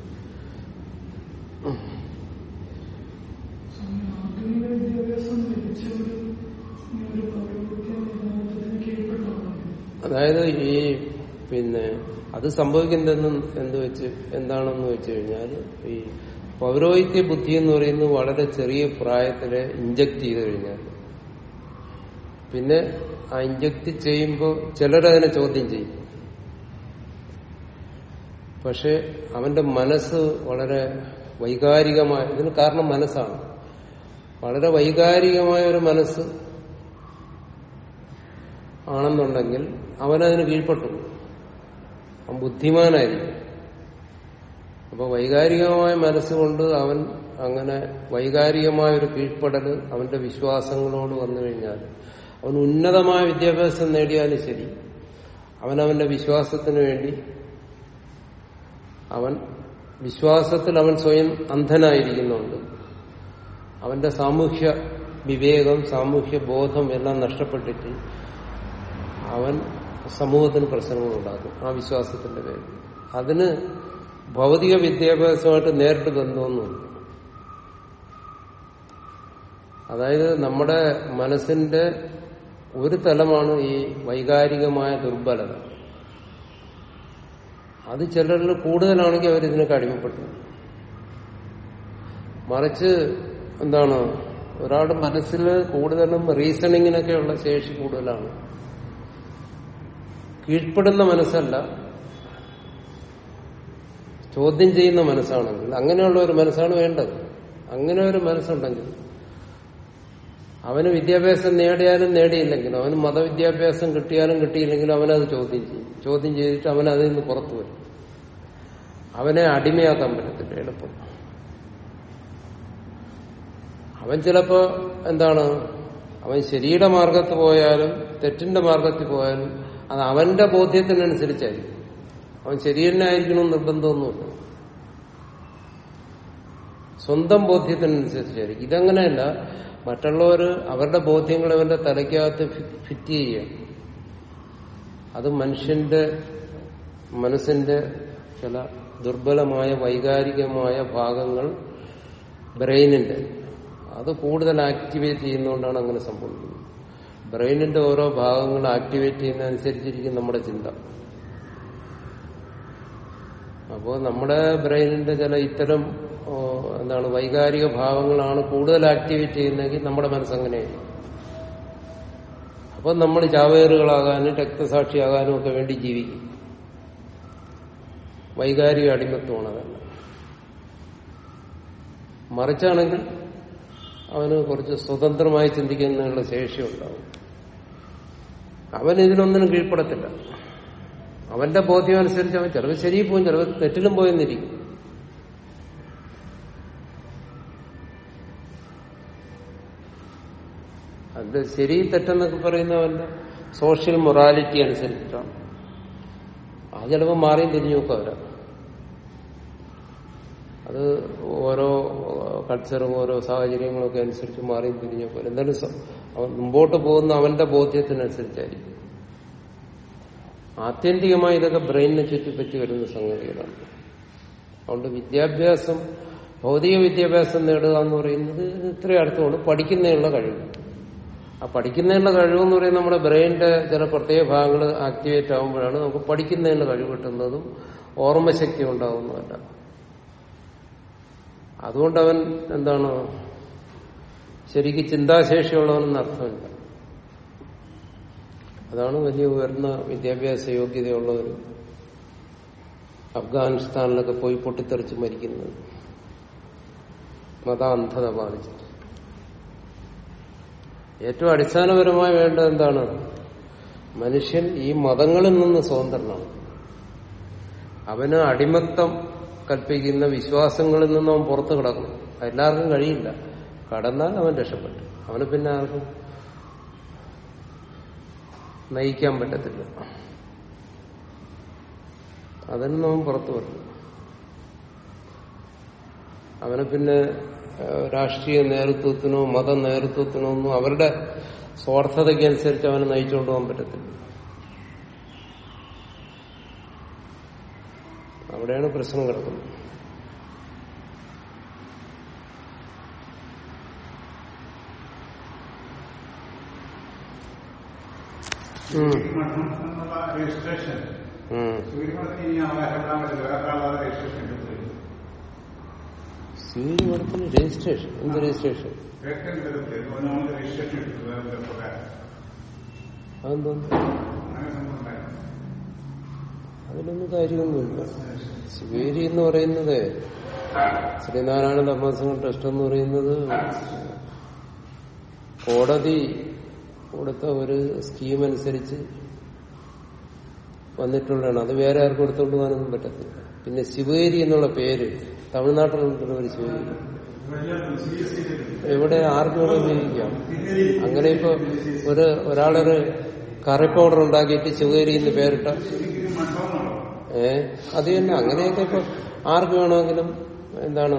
ആധുനിക വിദ്യാഭ്യാസം ലഭിച്ചവരും ഈ ഒരു പൗരോഹിത്യ വിഭാഗത്തിന് കീഴ്പ്പെട്ടവരാണ് അതായത് ഈ പിന്നെ അത് സംഭവിക്കുന്നതെന്ന് എന്ത് വെച്ച് എന്താണെന്ന് വെച്ച് കഴിഞ്ഞാൽ ഈ പൗരോഹിത്യ ബുദ്ധി എന്ന് പറയുന്നത് വളരെ ചെറിയ പ്രായത്തില് ഇഞ്ചക്ട് ചെയ്ത് കഴിഞ്ഞാൽ പിന്നെ ആ ഇഞ്ചക്ട് ചെയ്യുമ്പോൾ ചിലരതിനെ ചോദ്യം ചെയ്യും പക്ഷെ അവന്റെ മനസ്സ് വളരെ വൈകാരികമായ ഇതിന് കാരണം മനസ്സാണ് വളരെ വൈകാരികമായ ഒരു മനസ്സ് ആണെന്നുണ്ടെങ്കിൽ അവനതിന് കീഴ്പ്പെട്ടു അവൻ ബുദ്ധിമാനായിരിക്കും അപ്പൊ വൈകാരികമായ മനസ്സുകൊണ്ട് അവൻ അങ്ങനെ വൈകാരികമായ ഒരു കീഴ്പ്പെടൽ അവന്റെ വിശ്വാസങ്ങളോട് വന്നു കഴിഞ്ഞാൽ അവൻ ഉന്നതമായ വിദ്യാഭ്യാസം നേടിയാലും ശരി അവൻ അവന്റെ വിശ്വാസത്തിന് വേണ്ടി അവൻ വിശ്വാസത്തിൽ അവൻ സ്വയം അന്ധനായിരിക്കുന്നുണ്ട് അവന്റെ സാമൂഹ്യ വിവേകം സാമൂഹ്യ ബോധം എല്ലാം നഷ്ടപ്പെട്ടിട്ട് അവൻ സമൂഹത്തിന് പ്രശ്നങ്ങൾ ഉണ്ടാക്കും ആ വിശ്വാസത്തിന്റെ പേരിൽ അതിന് ഭൗതിക വിദ്യാഭ്യാസമായിട്ട് നേരിട്ട് ബന്ധമൊന്നുമില്ല അതായത് നമ്മുടെ മനസ്സിന്റെ ഒരു തലമാണ് ഈ വൈകാരികമായ ദുർബലത അത് ചിലരിൽ കൂടുതലാണെങ്കിൽ അവരിതിനൊക്കെ അടിമപ്പെട്ടു മറിച്ച് എന്താണ് ഒരാളുടെ മനസ്സിൽ കൂടുതലും റീസണിങ്ങിനൊക്കെയുള്ള ശേഷി കൂടുതലാണ് കീഴ്പ്പെടുന്ന മനസ്സല്ല ചോദ്യം ചെയ്യുന്ന മനസ്സാണെങ്കിൽ അങ്ങനെയുള്ള ഒരു മനസ്സാണ് വേണ്ടത് അങ്ങനെ ഒരു മനസ്സുണ്ടെങ്കിൽ അവന് വിദ്യാഭ്യാസം നേടിയാലും നേടിയില്ലെങ്കിലും അവന് മതവിദ്യാഭ്യാസം കിട്ടിയാലും കിട്ടിയില്ലെങ്കിലും അവനത് ചോദ്യം ചെയ്യും ചോദ്യം ചെയ്തിട്ട് അവൻ അതിൽ നിന്ന് പുറത്തു വരും അവനെ അടിമയാക്കാൻ പറ്റത്തില്ല എളുപ്പം അവൻ ചിലപ്പോ എന്താണ് അവൻ ശരിയുടെ മാർഗത്ത് പോയാലും തെറ്റിന്റെ മാർഗത്തിൽ പോയാലും അത് അവന്റെ ബോധ്യത്തിനനുസരിച്ചായിരിക്കും അവൻ ശരി തന്നെ ആയിരിക്കണം നിർബന്ധമൊന്നുമില്ല സ്വന്തം ബോധ്യത്തിനനുസരിച്ചായിരിക്കും ഇതങ്ങനെയല്ല മറ്റുള്ളവർ അവരുടെ ബോധ്യങ്ങൾ അവന്റെ തലയ്ക്കകത്ത് ഫി- ഫിറ്റ് ചെയ്യുക അത് മനുഷ്യന്റെ മനസ്സിന്റെ ചില ദുർബലമായ വൈകാരികമായ ഭാഗങ്ങൾ ബ്രെയിനിന്റെ അത് കൂടുതൽ ആക്ടിവേറ്റ് ചെയ്യുന്നതുകൊണ്ടാണ് അങ്ങനെ സംഭവിക്കുന്നത് ബ്രെയിനിന്റെ ഓരോ ഭാഗങ്ങൾ ആക്ടിവേറ്റ് ചെയ്യുന്നതനുസരിച്ചിരിക്കും നമ്മുടെ ചിന്ത അപ്പോൾ നമ്മുടെ ബ്രെയിനിന്റെ ചില ഇത്തരം ഓ, എന്താണ് വൈകാരിക ഭാവങ്ങളാണ് കൂടുതൽ ആക്ടിവേറ്റ് ചെയ്യുന്നതെങ്കിൽ നമ്മുടെ മനസ്സങ്ങനെയായിരിക്കും അപ്പോൾ നമ്മൾ ചാവേറുകളാകാനും രക്തസാക്ഷിയാകാനും ഒക്കെ വേണ്ടി ജീവിക്കും വൈകാരിക അടിമത്വമാണ് അതല്ല മറിച്ചാണെങ്കിൽ അവന് കുറച്ച് സ്വതന്ത്രമായി ചിന്തിക്കുന്നതിനുള്ള ശേഷി ഉണ്ടാവും അവൻ ഇതിനൊന്നിനും കീഴ്പ്പെടത്തില്ല അവന്റെ ബോധ്യം അനുസരിച്ച് അവൻ ചിലപ്പോൾ ശരിയും പോകും ചിലപ്പോൾ തെറ്റിലും പോയെന്നിരിക്കും അതിന്റെ ശരി തെറ്റെന്നൊക്കെ പറയുന്നവന്റെ സോഷ്യൽ മൊറാലിറ്റി അനുസരിച്ചിട്ടാണ് അത് ചിലപ്പോൾ മാറിയും തിരിഞ്ഞു നോക്കാം അവരാ അത് ഓരോ കൾച്ചറും ഓരോ സാഹചര്യങ്ങളും ഒക്കെ അനുസരിച്ച് മാറിയും തിരിഞ്ഞു നോക്കാം എന്തായാലും സ- അവൻ മുമ്പോട്ട് പോകുന്ന അവന്റെ ബോധ്യത്തിനനുസരിച്ചായിരിക്കും ആത്യന്തികമായി ഇതൊക്കെ ബ്രെയിനിനെ ചുറ്റിപ്പറ്റി വരുന്ന സംഗതികളാണ് അതുകൊണ്ട് വിദ്യാഭ്യാസം ഭൗതിക വിദ്യാഭ്യാസം നേടുക എന്ന് പറയുന്നത് ഇത് ഇത്രയും അടുത്തുകൊണ്ട് പഠിക്കുന്നതിനുള്ള കഴിവ് ആ പഠിക്കുന്നതിനുള്ള കഴിവെന്ന് പറയുന്നത് നമ്മുടെ ബ്രെയിനിന്റെ ചില പ്രത്യേക ഭാഗങ്ങൾ ആക്ടിവേറ്റ് ആകുമ്പോഴാണ് നമുക്ക് പഠിക്കുന്നതിനുള്ള കഴിവ് കിട്ടുന്നതും ഓർമ്മശക്തി ഉണ്ടാകുന്നതല്ല അതുകൊണ്ട് അവൻ എന്താണ് ശരിക്കും ചിന്താശേഷിയുള്ളവനെന്ന് അർത്ഥമില്ല അതാണ് വലിയ ഉയർന്ന വിദ്യാഭ്യാസ യോഗ്യതയുള്ളവർ അഫ്ഗാനിസ്ഥാനിലൊക്കെ പോയി പൊട്ടിത്തെറിച്ച് മരിക്കുന്നത് മതാന്ധത ബാധിച്ചിട്ട് ഏറ്റവും അടിസ്ഥാനപരമായി വേണ്ടത് എന്താണ് മനുഷ്യൻ ഈ മതങ്ങളിൽ നിന്ന് സ്വതന്ത്രനാണ് അവന് അടിമത്തം കൽപ്പിക്കുന്ന വിശ്വാസങ്ങളിൽ നിന്ന് അവൻ പുറത്തു കിടക്കും എല്ലാവർക്കും കഴിയില്ല കടന്നാൽ അവൻ രക്ഷപ്പെട്ടു അവന് പിന്നെ ആർക്കും നയിക്കാൻ പറ്റത്തില്ല അതിൽ നിന്ന് അവൻ പുറത്തു വരണം അവന് പിന്നെ ഏഹ്, രാഷ്ട്രീയ നേതൃത്വത്തിനോ മത നേതൃത്വത്തിനോ ഒന്നും അവരുടെ സ്വാർത്ഥതയ്ക്കനുസരിച്ച് അവനെ നയിച്ചുകൊണ്ട് പോകാൻ പറ്റത്തില്ല അവിടെയാണ് പ്രശ്നം കിടക്കുന്നത് ഉം. മഠം എന്നുള്ള രജിസ്ട്രേഷൻ ഉം. സൂര്യമഠത്തിന് ഇനി അവകാശപ്പെടാൻ പറ്റില്ല വേറെ ആളാതെ രജിസ്ട്രേഷൻ എടുത്തില്ല സൂര്യപടത്തിന് രജിസ്ട്രേഷൻ എന്ത് രജിസ്ട്രേഷൻ കേൾക്കേണ്ട വിധത്തിൽ ഒന്നാമത് രജിസ്ട്രേഷൻ എടുത്തു വേറെ പ്രകാരം അതെന്താ അങ്ങനെ സംഭവം ഉണ്ടായിരുന്നു അതിലൊന്നും കാര്യമൊന്നുമില്ല ശിവേരി എന്ന് പറയുന്നത് ശ്രീനാരായണ ധർമ്മസംഘം ട്രസ്റ്റ് എന്ന് പറയുന്നത് കോടതി കൊടുത്ത ഒരു സ്കീം അനുസരിച്ച് വന്നിട്ടുള്ളതാണ് അത് വേറെ ആർക്കും എടുത്തുകൊണ്ട് പോകാനൊന്നും പറ്റത്തില്ല പിന്നെ ശിവേരി എന്നുള്ള പേര് തമിഴ്നാട്ടിലുള്ള ഒരു ശിവേരി എവിടെ ആർക്കും ഇവിടെ ഉപയോഗിക്കാം അങ്ങനെ ഇപ്പൊ ഒരു ഒരാളൊരു കറി പൗഡർ ഉണ്ടാക്കിയിട്ട് ശിവേരി എന്ന് പേരിട്ട ഏ അത് തന്നെ അങ്ങനെയൊക്കെ ഇപ്പൊ ആർക്ക് വേണമെങ്കിലും എന്താണ്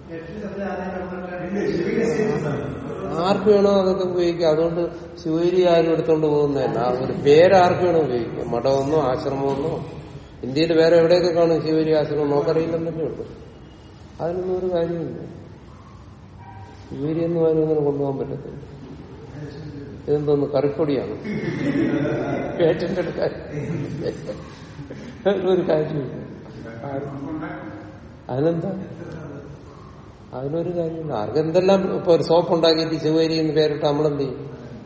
ആർക്ക് വേണോ അതൊക്കെ ഉപയോഗിക്കാം അതുകൊണ്ട് ശിവേരി ആരും എടുത്തോണ്ട് പോകുന്നതല്ല ആ ഒരു പേര് ആർക്ക് വേണോ ഉപയോഗിക്കാം മഠമെന്നോ ആശ്രമമെന്നോ ഇന്ത്യയിൽ വേറെ എവിടെയൊക്കെ കാണും ശിവേരി ആശ്രമം നോക്കറിയില്ലെന്നല്ലേ ഉള്ളൂ അതിനൊന്നും ഒരു കാര്യമില്ല ശിവേരി ഒന്നും ആരും അങ്ങനെ കൊണ്ടുപോകാൻ പറ്റത്തില്ല ഇതെന്തോന്ന് കറിപ്പൊടിയാണ് പേറ്റന്റ് എടുക്കാൻ ഒരു കാര്യമില്ല അതിനെന്താ അതിനൊരു കാര്യമില്ല ആർക്കെന്തെല്ലാം ഇപ്പൊ ഒരു സോപ്പ് ഉണ്ടാക്കിയിട്ട് ശിവേരി എന്ന് പേരിട്ട് നമ്മളെന്ത് ചെയ്യും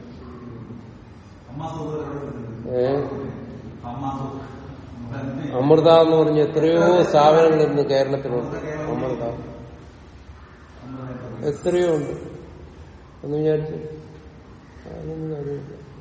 അമ്മ സഹോദരൻ ഏ അമ്മ അമൃത എന്ന് പറഞ്ഞ എത്രയോ സ്ഥാപനങ്ങൾ ഇന്ന് കേരളത്തിലുണ്ട് അമൃത എത്രയോ ഉണ്ട് എന്ന് വിചാരിച്ചു അതിനൊന്നും കാര്യമില്ല